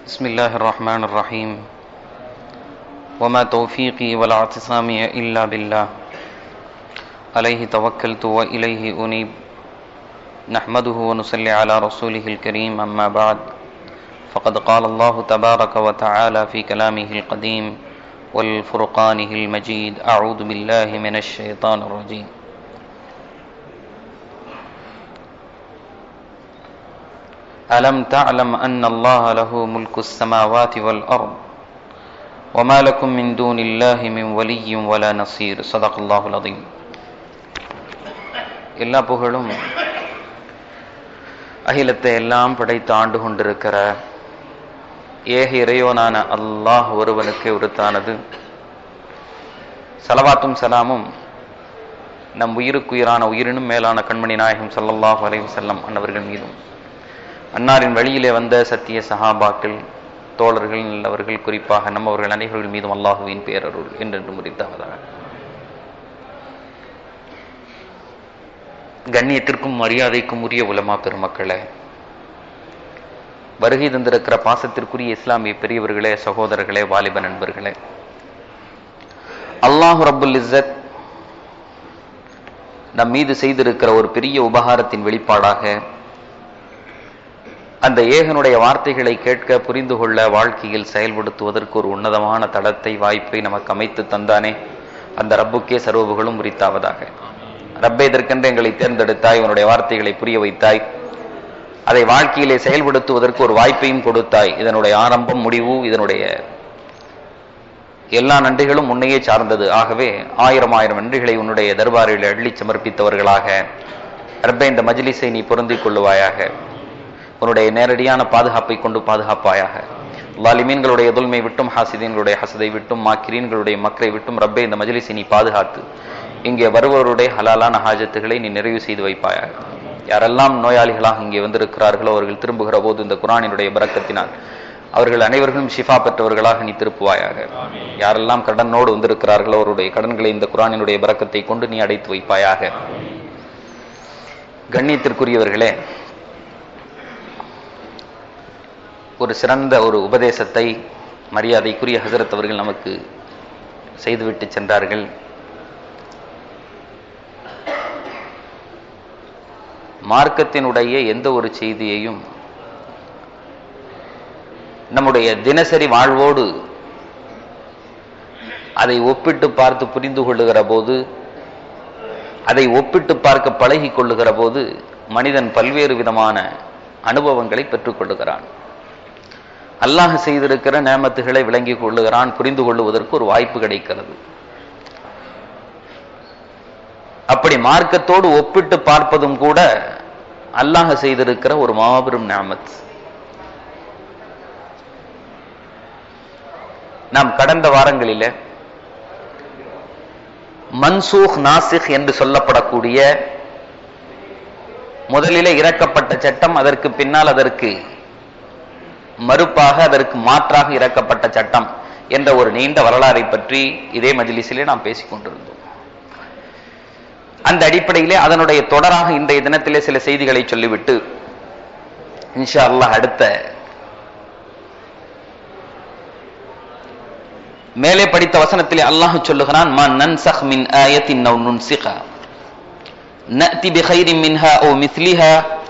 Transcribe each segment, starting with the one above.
بسم الله الرحمن الرحيم وما توفيقي ولا اعتصامي إلا بالله عليه توكلت وإليه أنيب نحمده ونصلي على رسوله الكريم أما بعد فقد قال الله تبارك وتعالى في كلامه القديم والفرقانه المجيد أعوذ بالله من الشيطان الرجيم ألم تعلم أن الله له ملك السماوات والأرض وما لكم من دون الله من ولي ولا نصير صدق الله العظيم எல்லா புகழும் அகிலத்தை எல்லாம் படைத்து ஆண்டு கொண்டிருக்கிற ஏக இறையோனான அல்லாஹ் ஒருவனுக்கு உருத்தானது சலவாத்தும் சலாமும் நம் உயிருக்குயிரான உயிரினும் மேலான கண்மணி நாயகம் ஸல்லல்லாஹு அலைஹி வஸல்லம் அன்னவர்கள் மீதும் அன்னாரின் வழியிலே வந்த சத்திய சஹாபாக்கள் தோழர்கள் நல்லவர்கள் குறிப்பாக நம்மவர்கள் அனைவர்கள் மீதும் அல்லாஹுவின் பேரருள் என்றென்று முறித்தாவதாக கண்ணியத்திற்கும் மரியாதைக்கும் உரிய உலமா பெருமக்களே வருகை தந்திருக்கிற பாசத்திற்குரிய இஸ்லாமிய பெரியவர்களே சகோதரர்களே வாலிப நண்பர்களே அல்லாஹு ரப்புல் இஸ்ஸத் நம் மீது செய்திருக்கிற ஒரு பெரிய உபகாரத்தின் வெளிப்பாடாக அந்த ஏகனுடைய வார்த்தைகளை கேட்க புரிந்து கொள்ள வாழ்க்கையில் செயல்படுத்துவதற்கு ஒரு உன்னதமான தளத்தை வாய்ப்பை நமக்கு அமைத்து தந்தானே அந்த ரப்புக்கே சர்வபுகளும் உரித்தாவதாக ரப்பே இதற்கென்று எங்களை தேர்ந்தெடுத்தாய் உன்னுடைய வார்த்தைகளை புரிய வைத்தாய் அதை வாழ்க்கையிலே செயல்படுத்துவதற்கு ஒரு வாய்ப்பையும் கொடுத்தாய் இதனுடைய ஆரம்பம் முடிவு இதனுடைய எல்லா நன்றிகளும் உன்னையே சார்ந்தது ஆகவே ஆயிரம் ஆயிரம் நன்றிகளை உன்னுடைய தர்பாரில் அள்ளி சமர்ப்பித்தவர்களாக ரப்பே இந்த மஜ்லிஸை நீ பொருந்திக் கொள்ளுவாயாக உன்னுடைய நேரடியான பாதுகாப்பை கொண்டு பாதுகாப்பாயாக லாலிமீன்களுடைய எதுல்மை விட்டும் ஹாசிதீன்களுடைய ஹசதை விட்டும் மாக்கிரீன்களுடைய மக்களை விட்டும் ரப்பே இந்த மஜ்லிஸை நீ பாதுகாத்து இங்கே வருபவருடைய ஹலாலான ஹாஜத்துகளை நீ நிறைவு செய்து வைப்பாயாக யாரெல்லாம் நோயாளிகளாக இங்கே வந்திருக்கிறார்களோ அவர்கள் திரும்புகிற போது இந்த குரானினுடைய பறக்கத்தினால் அவர்கள் அனைவர்களும் ஷிஃபா பெற்றவர்களாக நீ திருப்புவாயாக யாரெல்லாம் கடனோடு வந்திருக்கிறார்களோ அவருடைய கடன்களை இந்த குரானினுடைய பறக்கத்தை கொண்டு நீ அடைத்து வைப்பாயாக கண்ணியத்திற்குரியவர்களே ஒரு சிறந்த ஒரு உபதேசத்தை மரியாதைக்குரிய ஹசரத் அவர்கள் நமக்கு செய்துவிட்டு சென்றார்கள் மார்க்கத்தினுடைய எந்த ஒரு செய்தியையும் நம்முடைய தினசரி வாழ்வோடு அதை ஒப்பிட்டு பார்த்து புரிந்து கொள்ளுகிற போது அதை ஒப்பிட்டு பார்க்க பழகி கொள்ளுகிற போது மனிதன் பல்வேறு விதமான அனுபவங்களை பெற்றுக்கொள்ளுகிறான் அல்லாஹ் செய்திருக்கிற நேமத்துகளை விளங்கிக் கொள்ளுகிறான் புரிந்து கொள்ளுவதற்கு ஒரு வாய்ப்பு கிடைக்கிறது அப்படி மார்க்கத்தோடு ஒப்பிட்டு பார்ப்பதும் கூட அல்லாஹ் செய்திருக்கிற ஒரு மாபெரும் நேமத் நாம் கடந்த வாரங்களில மன்சூக் நாசிக் என்று சொல்லப்படக்கூடிய முதலிலே இறக்கப்பட்ட சட்டம் அதற்கு பின்னால் அதற்கு மறுப்பாக அதற்கு மாற்றாக இறக்கப்பட்ட சட்டம் என்ற ஒரு நீண்ட வரலாறை பற்றி இதே மஜிலிசிலே நாம் பேசிக் கொண்டிருந்தோம் அந்த அடிப்படையிலே அதனுடைய தொடராக இன்றைய தினத்திலே சில செய்திகளை சொல்லிவிட்டு இன்ஷா அல்லாஹ் அடுத்த மேலே படித்த வசனத்திலே அல்லாஹ் சொல்லுகிறான் மா நன்சஹ் மின் ஆயத்தின் நவ் நுன்சிகா நஅதி பிகைரின் மின்ஹா ஓ மிஸ்லிஹா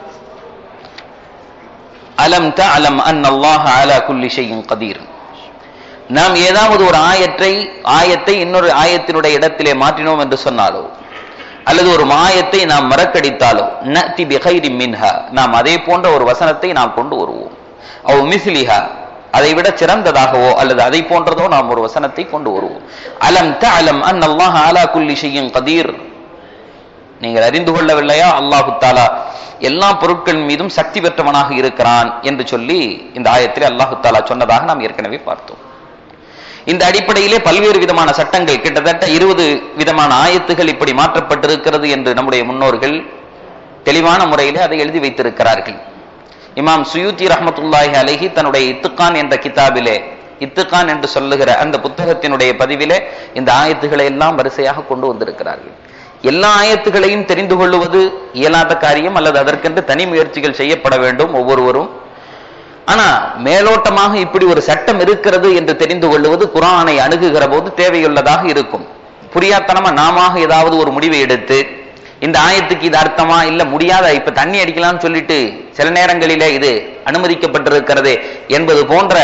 அலம் தஅலம் அன் அல்லாஹ் அலா குல்லி ஷைஇன் கதீர் நாம் ஏதாவது ஒரு ஆயத்தை ஆயத்தை இன்னொரு ஆயத்தினுடைய இடத்திலே மாற்றினோம் என்று சொன்னாலோ அல்லது ஒரு மாயத்தை நாம் மறக்கடித்தாலோ நத்தி பிகைரி மின்ஹா நாம் அதே போன்ற ஒரு வசனத்தை நாம் கொண்டு வருவோம் அவ் மிஸ்லிஹா அதை விட சிறந்ததாகவோ அல்லது அதை போன்றதோ நாம் ஒரு வசனத்தை கொண்டு வருவோம் அலம் தஅலம் அன் அல்லாஹ் அலா குல்லி ஷைஇன் கதீர் நீங்கள் அறிந்து கொள்ளவில்லையா அல்லாஹு தாலா எல்லா பொருட்களின் மீதும் சக்தி பெற்றவனாக இருக்கிறான் என்று சொல்லி இந்த ஆயத்தில் அல்லாஹு தாலா சொன்னதாக நாம் ஏற்கனவே பார்த்தோம் இந்த அடிப்படையிலே பல்வேறு விதமான சட்டங்கள் கிட்டத்தட்ட இருபது விதமான ஆயத்துகள் இப்படி மாற்றப்பட்டிருக்கிறது என்று நம்முடைய முன்னோர்கள் தெளிவான முறையிலே அதை எழுதி வைத்திருக்கிறார்கள் இமாம் சுயூத்தி ரஹமத்துல்லாஹி அலஹி தன்னுடைய இத்துக்கான் என்ற கிதாபிலே இத்துக்கான் என்று சொல்லுகிற அந்த புத்தகத்தினுடைய பதிவிலே இந்த ஆயத்துக்களை எல்லாம் வரிசையாக கொண்டு வந்திருக்கிறார்கள் எல்லா ஆயத்துகளையும் தெரிந்து கொள்ளுவது இயலாத காரியம் அல்லது அதற்கென்று தனி முயற்சிகள் செய்யப்பட வேண்டும் ஒவ்வொருவரும் ஆனா மேலோட்டமாக இப்படி ஒரு சட்டம் இருக்கிறது என்று தெரிந்து கொள்வது குரானை அணுகுகிற போது தேவையுள்ளதாக இருக்கும் புரியாத்தனமா நாம ஏதாவது ஒரு முடிவை எடுத்து இந்த ஆயத்துக்கு இது அர்த்தமா இல்ல முடியாத இப்ப தண்ணி அடிக்கலாம்னு சொல்லிட்டு சில நேரங்களிலே இது அனுமதிக்கப்பட்டிருக்கிறது என்பது போன்ற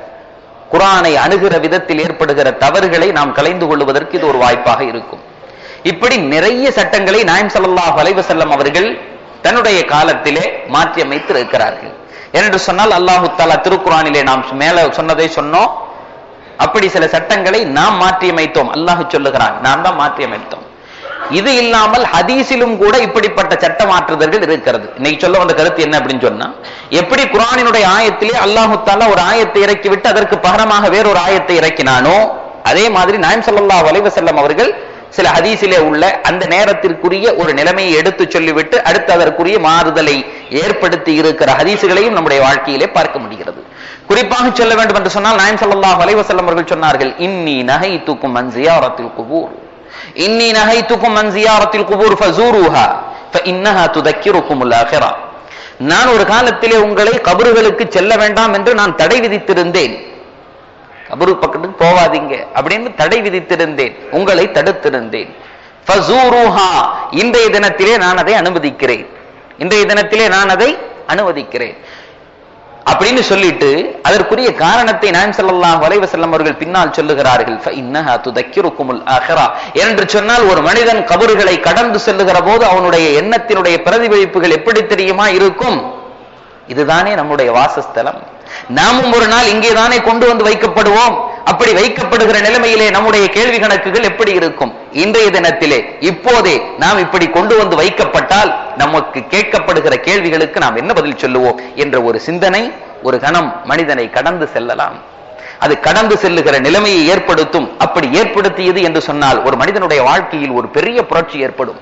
குரானை அணுகிற விதத்தில் ஏற்படுகிற தவறுகளை நாம் கலைந்து கொள்வதற்கு இது ஒரு வாய்ப்பாக இருக்கும் இப்படி நிறைய சட்டங்களை நாயம் ஸல்லல்லாஹு அலைஹி வஸல்லம் அவர்கள் தன்னுடைய காலத்திலே மாற்றி அமைத்து இருக்கிறார்கள் என்று சொன்னால் அல்லாஹு தாலா திருக்குறானிலே நாம் மேல சொன்னதை சொன்னோம் அப்படி சில சட்டங்களை நாம் மாற்றி அமைத்தோம் அல்லாஹ் சொல்லுகிறான் நாம் தான் மாற்றி அமைத்தோம் இது இல்லாமல் ஹதீஸிலும் கூட இப்படிப்பட்ட சட்ட மாற்றுதல்கள் இருக்கிறது இன்னைக்கு சொல்ல வந்த கருத்து என்ன அப்படின்னு சொன்னா எப்படி குரானினுடைய ஆயத்திலே அல்லாஹு தாலா ஒரு ஆயத்தை இறக்கி விட்டு அதற்கு பகரமாக வேறொரு ஆயத்தை இறக்கினானோ அதே மாதிரி நாயம் ஸல்லல்லாஹு அலைஹி வஸல்லம் அவர்கள் சில ஹதீஸிலே உள்ள அந்த நேரத்திற்குரிய ஒரு நிலைமையை எடுத்து சொல்லிவிட்டு அடுத்து அதற்குரிய மாறுதலை ஏற்படுத்தி இருக்கிற ஹதீசுகளையும் நம்முடைய வாழ்க்கையிலே பார்க்க முடிகிறது குறிப்பாக சொல்ல வேண்டும் என்று சொன்னால் நாயம் ஸல்லல்லாஹு அலைஹி வஸல்லம் அவர்கள் சொன்னார்கள் இன்னி நஹைத்துக்கும் அன் ஜியாரத்தில் குபூர் இன்னி நஹைத்துக்கும் அன் ஜியாரத்தில் குபூர் ஃபஸூருஹா ஃபஇன்னஹா துதக்கிருக்குமுல் ஆখিরা நான் ஒரு காலத்திலே உங்களை கபறுகளுக்கு செல்ல வேண்டாம் என்று நான் தடை விதித்திருந்தேன் கபரு பக்கத்துக்கு போவாதீங்க அப்படின்னு தடை விதித்திருந்தேன் உங்களை தடுத்திருந்தேன் ஃபஸூருஹா இன்றைய தினத்திலே நான் அதை அனுமதிக்கிறேன் இன்றைய தினத்திலே நான் அதை அனுமதிக்கிறேன் அப்படின்னு சொல்லிட்டு அதற்குரிய காரணத்தை நாயம் ஸல்லல்லாஹு அலைஹி வஸல்லம் அவர்கள் பின்னால் சொல்லுகிறார்கள் ஃபஇன்னஹா துதக்கிருக்குமுல் ஆখিরা என்று சொன்னால் ஒரு மனிதன் கபறுகளை கடந்து செல்லுகிற போது அவனுடைய எண்ணத்தினுடைய பிரதிபலிப்புகள் எப்படி தெரியுமா இருக்கும் இதுதானே நம்முடைய வாசஸ்தலம் நாமும் ஒரு நாள் இங்கேதானே கொண்டு வந்து வைக்கப்படுவோம் அப்படி வைக்கப்படுகிற நிலைமையிலே நம்முடைய கேள்வி கணக்குகள் எப்படி இருக்கும் இன்றைய தினத்திலே இப்போதே நாம் இப்படி கொண்டு வந்து வைக்கப்பட்டால் நமக்கு கேட்கப்படுகிற கேள்விகளுக்கு நாம் என்ன பதில் சொல்லுவோம் என்ற ஒரு சிந்தனை ஒரு கணம் மனிதனை கடந்து செல்லலாம் அது கடந்து செல்லுகிற நிலைமையை ஏற்படுத்தும் அப்படி ஏற்படுத்தியது என்று சொன்னால் ஒரு மனிதனுடைய வாழ்க்கையில் ஒரு பெரிய புரட்சி ஏற்படும்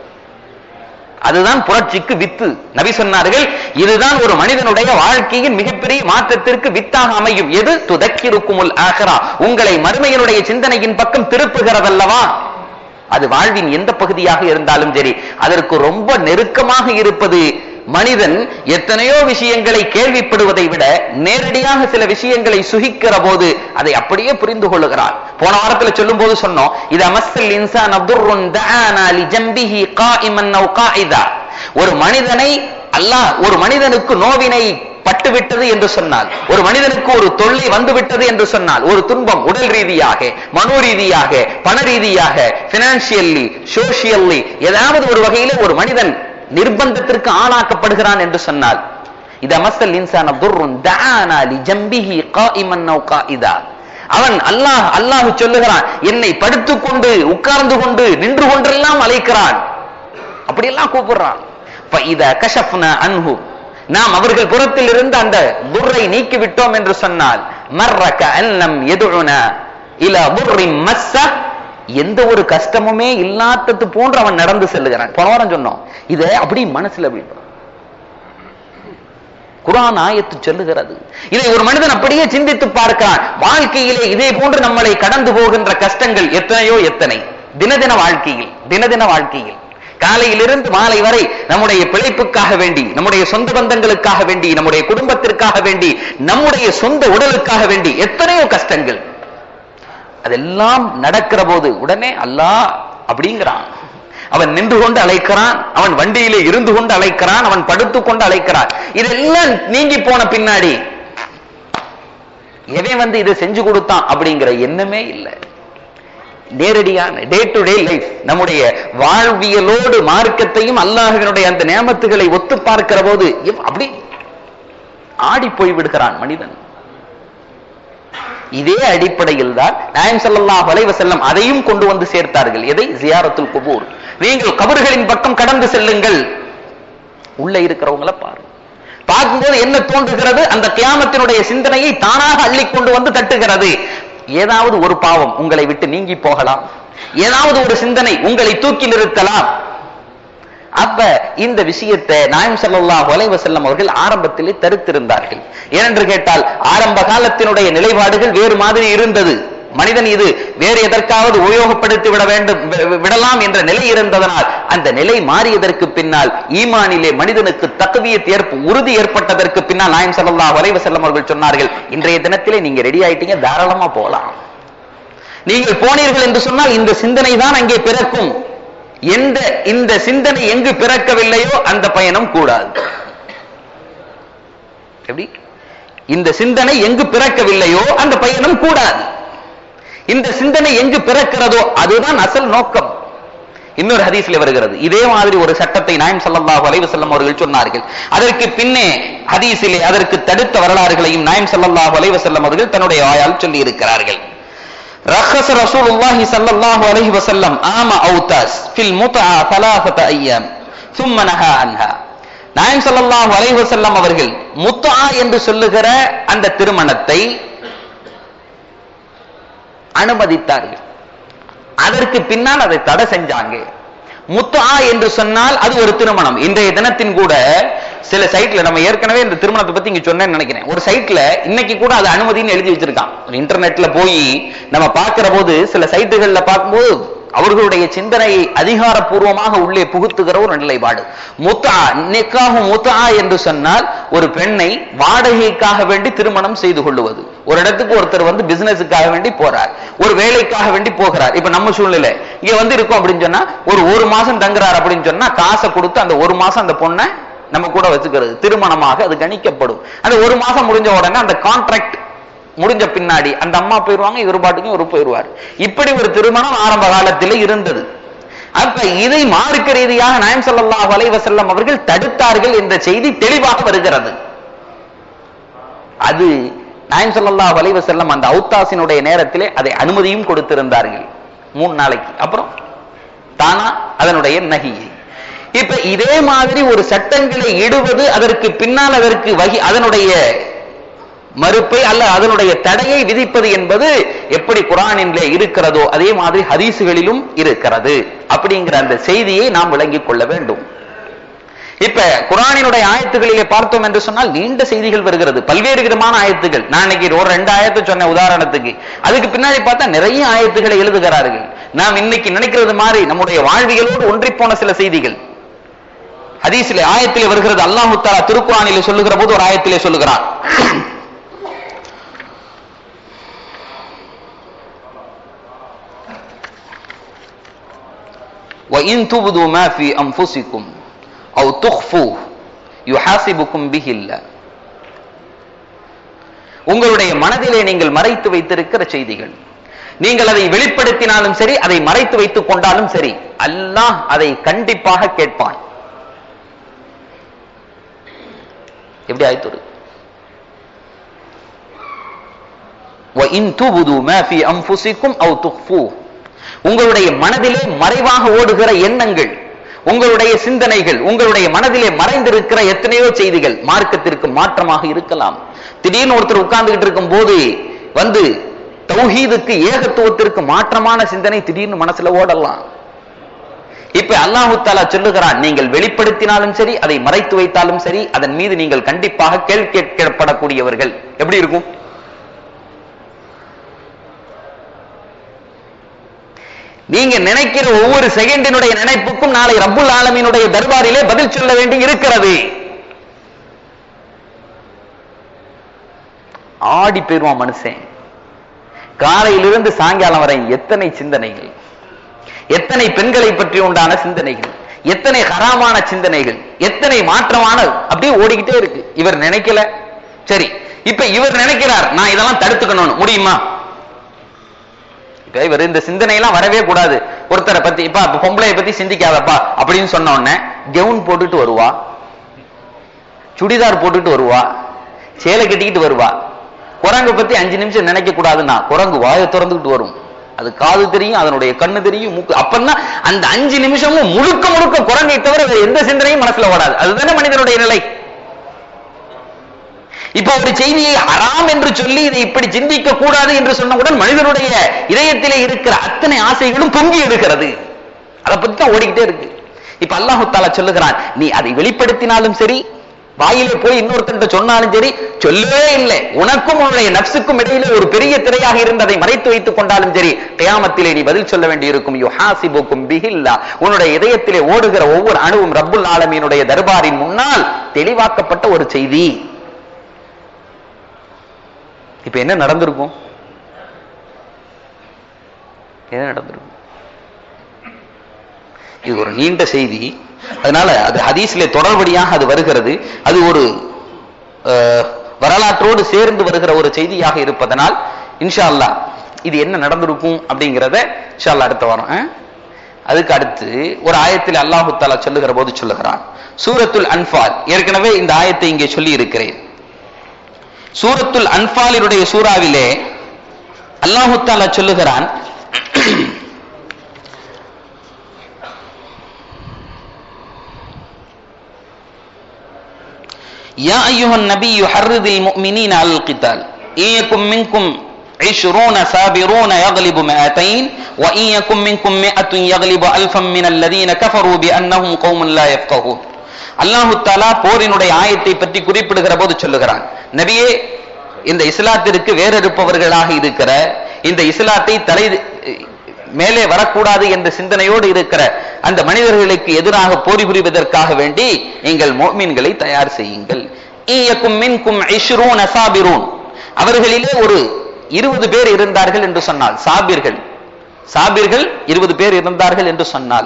அதுதான் புரட்சிக்கு வித்து நபி சொன்னார்கள் இதுதான் ஒரு மனிதனுடைய வாழ்க்கையின் மிகப்பெரிய மாற்றத்திற்கு வித்தாக அமையும் எது துதக்கிருக்குமுல் ஆகரா உங்களை மறுமையினுடைய சிந்தனையின் பக்கம் திருப்புகிறதல்லவா அது வாழ்வின் எந்த பகுதியாக இருந்தாலும் சரி அதற்கு ரொம்ப நெருக்கமாக இருப்பது மனிதன் எத்தனையோ விஷயங்களை கேள்விப்படுவதை விட நேரடியாக சில விஷயங்களை சுகிக்கிற போது அதை அப்படியே புரிந்து கொள்ளுகிறான் போன வாரத்துல சொல்லும் போது சொன்னோம் இது அமஸ்ஸல் இன்சான் அப்துர்ருன் தஆனா லி ஜம்பிஹி காயிமன் அவ் காயிதா ஒரு மனிதனை அல்லாஹ் ஒரு மனிதனுக்கு நோவினை பட்டுவிட்டது என்று சொன்னால் ஒரு மனிதனுக்கு ஒரு தொல்லை வந்து விட்டது என்று சொன்னால் ஒரு துன்பம் உடல் ரீதியாக மனோ ரீதியாக பண ரீதியாக பினான்சியல்லி சோசியல்லி ஏதாவது ஒரு வகையில ஒரு மனிதன் நிர்பந்தத்திற்கு ஆளாக்கப்படுகிறான் என்று சொன்னால் இது அமசல் இன்சான் துர்ருன் தஆனா லி ஜம்பிஹி காயிமன் அவ் காயிதா அவன் அல்லாஹ் அல்லாஹ் சொல்லுகிறான் என்னை படுத்துக் கொண்டு உட்கார்ந்து கொண்டு நின்று கொண்டெல்லாம் அழைக்கிறான் அப்படியெல்லாம் கூப்பிடுறான் فَإِذَا كَشَفْنَا عَنْهُ நாம் அவர்கள் புறத்தில் இருந்து அந்த துர்ரை நீக்கி விட்டோம் என்று சொன்னால் மர்ரக அன்னம் எதுனா இல துர்ரின் மஸ்ஸ எந்த ஒரு கஷ்டமுமே இல்லாதது போன்று அவன் நடந்து செல்லுகிறான் போன வாரம் சொன்னோம் இதை அப்படி மனசுல அப்படி குரான் ஆயத்து சொல்லுகிறது இதை ஒரு மனிதன் அப்படியே சிந்தித்து பார்க்கிறான் வாழ்க்கையிலே இதே போன்று நம்மளை கடந்து போகின்ற கஷ்டங்கள் எத்தனையோ எத்தனை தினதின வாழ்க்கையில் தினதின வாழ்க்கையில் காலையிலிருந்து மாலை வரை நம்முடைய பிழைப்புக்காக வேண்டி நம்முடைய சொந்த பந்தங்களுக்காக வேண்டி நம்முடைய குடும்பத்திற்காக வேண்டி நம்முடைய சொந்த உடலுக்காக வேண்டி எத்தனையோ கஷ்டங்கள் அதெல்லாம் நடக்கிற போது உடனே அல்லாஹ் அப்படிங்கிறான் அவன் நின்று கொண்டு அழைக்கிறான் அவன் வண்டியிலே இருந்து கொண்டு அழைக்கிறான் அவன் படுத்துக் கொண்டு அழைக்கிறான் இதெல்லாம் நீங்கி போன பின்னாடி எவன் வந்து இதை செஞ்சு கொடுத்தான் அப்படிங்கிற எண்ணமே இல்லை நேரடியான டே டு டே லைஃப் நம்முடைய வாழ்வியலோடு மார்க்கத்தையும் அல்லாஹினுடைய அந்த நியமத்துகளை ஒத்து பார்க்கிற போது எவ்- அப்படி ஆடி போய் விடுகிறான் மனிதன் இதே அடிப்படையில் தான் நாயம் ஸல்லல்லாஹு அலைஹி வஸல்லம் அதையும் கொண்டு வந்து சேர்த்தார்கள் எதை ஜியாரத்துல் குபூர் நீங்கள் கபர்களின் பக்கம் கடந்து செல்லுங்கள் உள்ள இருக்கிறவங்கள பாருங்க பார்க்கும்போது என்ன தோன்றுகிறது அந்த கியாமத்தினுடைய சிந்தனையை தானாக அள்ளி கொண்டு வந்து தட்டுகிறது ஏதாவது ஒரு பாவம் உங்களை விட்டு நீங்கி போகலாம் ஏதாவது ஒரு சிந்தனை உங்களை தூக்கி நிறுத்தலாம் அப்ப இந்த விஷயத்தை நாயம் ஸல்லல்லாஹு அலைஹி வஸல்லம் அவர்கள் ஆரம்பத்திலே தடுத்திருந்தார்கள் ஏனென்று கேட்டால் ஆரம்ப காலத்தினுடைய நிலைப்பாடுகள் வேறு மாதிரி இருந்தது மனிதன் இது வேறு எதற்காவது உபயோகப்படுத்தி விட வேண்டும் வி- விடலாம் என்ற நிலை இருந்ததனால் அந்த நிலை மாறியதற்கு பின்னால் ஈமானிலே மனிதனுக்கு தகுதியத் ஏற்ப உறுதி ஏற்பட்டதற்கு பின்னால் நாயம் ஸல்லல்லாஹு அலைஹி வஸல்லம் அவர்கள் சொன்னார்கள் இன்றைய தினத்திலே நீங்க ரெடி ஆயிட்டீங்க தாராளமா போலாம் நீங்கள் போனீர்கள் என்று சொன்னால் இந்த சிந்தனை தான் அங்கே பிறக்கும் எந்த இந்த சிந்தனை எங்கு பிறக்கவில்லையோ அந்த பயணம் கூடாது எப்படி இந்த சிந்தனை எங்கு பிறக்கவில்லையோ அந்த பயணம் கூடாது இந்த சிந்தனை எங்கு பிறக்கிறதோ அதுதான் அசல் நோக்கம் இன்னொரு ஹதீஸ்ல வருகிறது இதே மாதிரி ஒரு சட்டத்தை நாயம் ஸல்லல்லாஹு அலைஹி வஸல்லம் அவர்கள் சொன்னார்கள் அதற்கு பின்னே ஹதீஸிலே அதற்கு தடுத்த வரலாறுகளையும் நாயம் ஸல்லல்லாஹு அலைஹி வஸல்லம் அவர்கள் தன்னுடைய வாயால் சொல்லி இருக்கிறார்கள் رخص رسول الله صلى الله عليه وسلم عام أوتاس في المتعة ثلاثة أيام ثم نهى عنها நாயம் ஸல்லல்லாஹு அலைஹி வஸல்லம் அவர்கள் முத்தா என்று சொல்லுகிற அந்த திருமணத்தை அனுமதித்தார்கள் அதற்கு பின்னால் அதை தடை செஞ்சாங்க முத்தா என்று சொன்னால் அது ஒரு திருமணம் இன்றைய தினத்தின் கூட சில சைட்ல நம்ம ஏற்கனவே இந்த திருமணத்தை பத்தி இங்க சொன்னேன்னு நினைக்கிறேன் ஒரு சைட்ல இன்னைக்கு கூட அது அனுமதின்னு எழுதி வச்சிருக்கான் ஒரு இன்டர்நெட்ல போய் நம்ம பார்க்கிற போது சில சைட்டுகள்ல பார்க்கும்போது அவர்களுடைய சிந்தனையை அதிகாரப்பூர்வமாக உள்ளே புகுத்துகிற ஒரு நிலைப்பாடு முத்தா நிக்காஹு முத்தா என்று சொன்னால் ஒரு பெண்ணை வாடகைக்காக வேண்டி திருமணம் செய்து கொள்ளுவது ஒரு இடத்துக்கு ஒருத்தர் வந்து பிசினஸுக்காக வேண்டி போறார் ஒரு வேலைக்காக வேண்டி போகிறார் இப்ப நம்ம சூழ்நிலை இங்க வந்து இருக்கோம் அப்படின்னு சொன்னா ஒரு ஒரு மாசம் தங்குறார் அப்படின்னு சொன்னா காசை கொடுத்து அந்த ஒரு மாசம் அந்த பொண்ணை நம்ம கூட வச்சுக்கிறது திருமணமாக அது கணிக்கப்படும் அந்த ஒரு மாசம் முடிஞ்ச உடனே அந்த கான்ட்ராக்ட் முடிஞ்ச பின்னாடி அந்த அம்மா போயிருவாங்க இவர் பாட்டுக்கும் இவர் போயிருவார் இப்படி ஒரு திருமணம் ஆரம்ப காலத்திலே இருந்தது அப்ப இதை மார்க்க ரீதியாக நாயம் ஸல்லல்லாஹு அலைஹி வஸல்லம் அவர்கள் தடுத்தார்கள் என்ற செய்தி தெளிவாக வருகிறது அது நாயம் ஸல்லல்லாஹு அலைஹி வஸல்லம் அந்த அவுத்தாசினுடைய நேரத்திலே அதை அனுமதியும் கொடுத்திருந்தார்கள் மூணு நாளைக்கு அப்புறம் தானா அதனுடைய நகியை இப்ப இதே மாதிரி ஒரு சட்டங்களை இடுவது அதற்கு பின்னால் அதற்கு வகி அதனுடைய மறுப்பை அல்ல அதனுடைய தடையை விதிப்பது என்பது எப்படி குரானிலே இருக்கிறதோ அதே மாதிரி ஹதீசுகளிலும் இருக்கிறது அப்படிங்கிற அந்த செய்தியை நாம் விளங்கிக் கொள்ள வேண்டும் இப்ப குரானினுடைய ஆயத்துகளிலே பார்த்தோம் என்று சொன்னால் நீண்ட செய்திகள் வருகிறது பல்வேறு விதமான ஆயத்துகள் நான் இன்னைக்கு ஒரு ரெண்டு ஆயத்து சொன்ன உதாரணத்துக்கு அதுக்கு பின்னாடி பார்த்தா நிறைய ஆயத்துகளை எழுதுகிறார்கள் நாம் இன்னைக்கு நினைக்கிறது மாதிரி நம்முடைய வாழ்வியலோடு ஒன்றி போன சில செய்திகள் ஹதீஸிலே ஆயத்திலே வருகிறது அல்லாஹு தாலா திருக்குறானிலே சொல்லுகிற போது ஒரு ஆயத்திலே சொல்லுகிறான் وَإِن تُبْدُوا مَا فِي أَنفُسِكُمْ أَوْ تُخْفُوهُ يُحَاسِبُكُم بِهِ اللَّهُ உங்களுடைய மனதிலே நீங்கள் மறைத்து வைத்திருக்கிற செய்திகள் நீங்கள் அதை வெளிப்படுத்தினாலும் சரி அதை மறைத்து வைத்துக் கொண்டாலும் சரி அல்லாஹ் அதை கண்டிப்பாக கேட்பான் எப்படி ஆயிட்டு وَإِن تُبْدُوا مَا فِي أَنفُسِكُمْ أَوْ تُخْفُوهُ உங்களுடைய மனதிலே மறைவாக ஓடுகிற எண்ணங்கள் உங்களுடைய சிந்தனைகள் உங்களுடைய மனதிலே மறைந்திருக்கிற எத்தனையோ செய்திகள் மார்க்கத்திற்கு மாற்றமாக இருக்கலாம் திடீர்னு ஒருத்தர் உட்கார்ந்துகிட்டு இருக்கும் போது வந்து தௌஹீதுக்கு ஏகத்துவத்திற்கு மாற்றமான சிந்தனை திடீர்னு மனசுல ஓடலாம் இப்ப அல்லாஹு தாலா சொல்லுகிறான் நீங்கள் வெளிப்படுத்தினாலும் சரி அதை மறைத்து வைத்தாலும் சரி அதன் மீது நீங்கள் கண்டிப்பாக கேள்வி கேட்கப்படக்கூடியவர்கள் எப்படி இருக்கும் நீங்க நினைக்கிற ஒவ்வொரு செகண்டினுடைய நினைப்புக்கும் நாளை ரப்புல் ஆலமீனுடைய தர்பாரிலே பதில் சொல்ல வேண்டி இருக்கிறது ஆடி போயிருவான் மனுஷன் காலையிலிருந்து சாயங்காலம் வரை எத்தனை சிந்தனைகள் எத்தனை பெண்களை பற்றி உண்டான சிந்தனைகள் எத்தனை ஹராமான சிந்தனைகள் எத்தனை மாற்றமான அப்படியே ஓடிக்கிட்டே இருக்கு இவர் நினைக்கல சரி இப்ப இவர் நினைக்கிறார் நான் இதெல்லாம் தடுத்துக்கணும் முடியுமா இப்ப இவர் இந்த சிந்தனை எல்லாம் வரவே கூடாது ஒருத்தரை பத்தி இப்ப அப்ப பொம்பளைய பத்தி சிந்திக்காதப்பா அப்படின்னு சொன்ன உடனே கவுன் போட்டுட்டு வருவா சுடிதார் போட்டுட்டு வருவா சேலை கட்டிக்கிட்டு வருவா குரங்கு பத்தி அஞ்சு நிமிஷம் நினைக்க கூடாதுன்னா குரங்கு வாயை திறந்துகிட்டு வரும் அது காது தெரியும் அதனுடைய கண்ணு தெரியும் மூக்கு அப்பதான் அந்த அஞ்சு நிமிஷமும் முழுக்க முழுக்க குரங்கை தவிர வேற எந்த சிந்தனையும் மனசுல ஓடாது அதுதானே மனிதனுடைய நிலை இப்ப ஒரு செய்தியை ஹராம் என்று சொல்லி இதை இப்படி சிந்திக்க கூடாது என்று சொன்னவுடன் மனிதனுடைய இதயத்திலே இருக்கிற அத்தனை ஆசைகளும் பொங்கி எடுக்கிறது அதை பத்தி தான் ஓடிக்கிட்டே இருக்கு இப்ப அல்லாஹு தாலா சொல்லுகிறான் நீ அதை வெளிப்படுத்தினாலும் சரி வாயிலே போய் இன்னொருத்தன்ட்ட சொன்னாலும் சரி சொல்லவே இல்லை உனக்கும் உன்னுடைய நப்சுக்கும் இடையிலே ஒரு பெரிய திரையாக இருந்து அதை மறைத்து வைத்துக் கொண்டாலும் சரி கியாமத்திலே நீ பதில் சொல்ல வேண்டியிருக்கும் யுஹாசிபுக்கும் பிஹில்லா உன்னுடைய இதயத்திலே ஓடுகிற ஒவ்வொரு அணுவும் ரப்புல் ஆலமீனுடைய தர்பாரின் முன்னால் தெளிவாக்கப்பட்ட ஒரு செய்தி இப்ப என்ன நடந்திருக்கும் என்ன நடந்திருக்கும் இது ஒரு நீண்ட செய்தி அதனால அது ஹதீஸ்ல தொடர்படியாக அது வருகிறது அது ஒரு அஹ், வரலாற்றோடு சேர்ந்து வருகிற ஒரு செய்தியாக இருப்பதனால் இன்ஷா அல்லாஹ் இது என்ன நடந்திருக்கும் அப்படிங்கிறத இன்ஷா அல்லாஹ் அடுத்த வாரம் அஹ்? அதுக்கு அடுத்து ஒரு ஆயத்தில் அல்லாஹு தாலா சொல்லுகிற போது சொல்லுகிறான் சூரத்துல் அன்பால் ஏற்கனவே இந்த ஆயத்தை இங்கே சொல்லி இருக்கிறேன் சூரத்துல் அன்பாலினுடைய சூறாவிலே அல்லாஹு தாலா சொல்லுகிறான் يا أيها النبي حرض المؤمنين على القتال إن يكن منكم عشرون صابرون يغلب مئتين وإن يكن منكم مئة يغلب ألفا من الذين كفروا بأنهم قوم لا يفقهون அல்லாஹு தாலா போரினுடைய ஆயத்தை பற்றி குறிப்பிடுகிற போது சொல்லுகிறான் நபியே இந்த இஸ்லாத்திற்கு வேறறுப்பவர்களாக இருக்கிற இந்த இஸ்லாத்தை தலை மேலே வரக்கூடாது என்ற சிந்தனையோடு இருக்கிற அந்த மனிதர்களுக்கு எதிராக போரி புரிவதற்காக வேண்டி எங்கள் மோமீன்களை தயார் செய்யுங்கள் ஈயக்கும் மின்கும் இஷ்ரூன் அசாபிரூன் அவர்களிலே ஒரு இருபது பேர் இருந்தார்கள் என்று சொன்னால் சாபிர்கள் சாபிர்கள் இருபது பேர் இருந்தார்கள் என்று சொன்னால்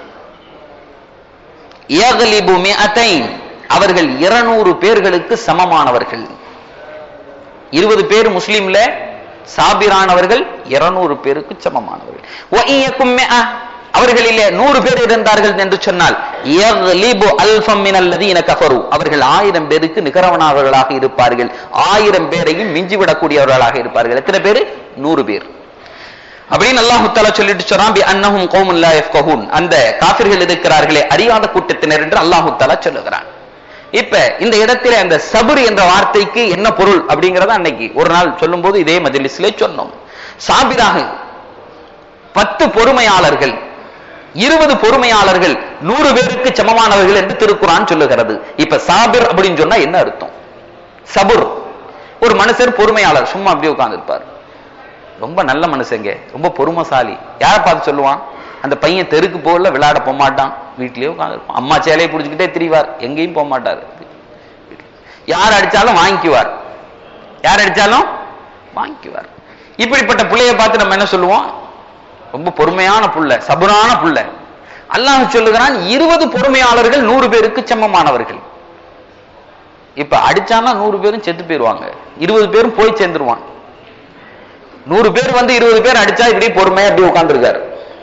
யக்லிபு மிஅத்தைன் அவர்கள் இருநூறு பேர்களுக்கு சமமானவர்கள் இருபது பேர் முஸ்லிம்ல சாபிரானவர்கள் இருநூறு பேருக்கு சமமானவர்கள் வஇயக்கும் மிஅ அவர்களிலே நூறு பேர் இருந்தார்கள் என்று சொன்னால் யக்லிபு அல்ஃபம் மினல் லதீன கஃபரு அவர்கள் ஆயிரம் பேருக்கு நிகரவனானவர்களாக இருப்பார்கள் ஆயிரம் பேரையும் மிஞ்சிவிடக்கூடியவர்களாக இருப்பார்கள் எத்தனை பேர் நூறு பேர் அப்படின்னு அல்லாஹு தாலா சொல்லிட்டு சொன்னான் பி அன்னஹும் கௌமுன் லா யஃப்கஹூன் அந்த காஃபிர்கள் இருக்கிறார்களே அறியாத கூட்டத்தினர் என்று அல்லாஹு தாலா சொல்லுகிறான் இப்ப இந்த இடத்துல அந்த சபுர் என்ற வார்த்தைக்கு என்ன பொருள் அப்படிங்கறத அன்னைக்கு ஒரு நாள் சொல்லும்போது இதே மஜ்லிஸ்ல சொன்னோம் சாபிராக பத்து பொறுமையாளர்கள் இருபது பொறுமையாளர்கள் நூறு பேருக்கு சமமானவர்கள் என்று திருக்குறான் சொல்லுகிறது இப்ப சாபிர் அப்படின்னு சொன்னா என்ன அர்த்தம் சபுர் ஒரு மனுஷர் பொறுமையாளர் சும்மா அப்படியே உட்கார்ந்து இருப்பார் ரொம்ப நல்ல மனுஷங்க ரொம்ப பொறுமைசாலி யாரை பார்த்து சொல்லுவான் அந்த பையன் தெருக்கு போகல விளையாட போக மாட்டான் வீட்லயே உட்காந்துருப்பான் அம்மா சேலையை பிடிச்சிக்கிட்டே திரிவார் எங்கேயும் போக மாட்டார் யார் அடிச்சாலும் வாங்கிக்குவார் யார் அடிச்சாலும் வாங்கிக்குவார் இப்படிப்பட்ட பிள்ளைய பார்த்து நம்ம என்ன சொல்லுவோம் ரொம்ப பொறுமையான புள்ள சபுரான புள்ள அல்லாஹ் சொல்லுகிறான் இருபது பொறுமையாளர்கள் நூறு பேருக்கு சமமானவர்கள் இப்ப அடிச்சானா நூறு பேரும் செத்து போயிருவாங்க இருபது பேரும் போய் சேர்ந்துருவான் நூறு பேர் வந்து இருபது பேர் அடிச்சா இப்படி பொறுமையா அப்படி உட்கார்ந்துருக்காரு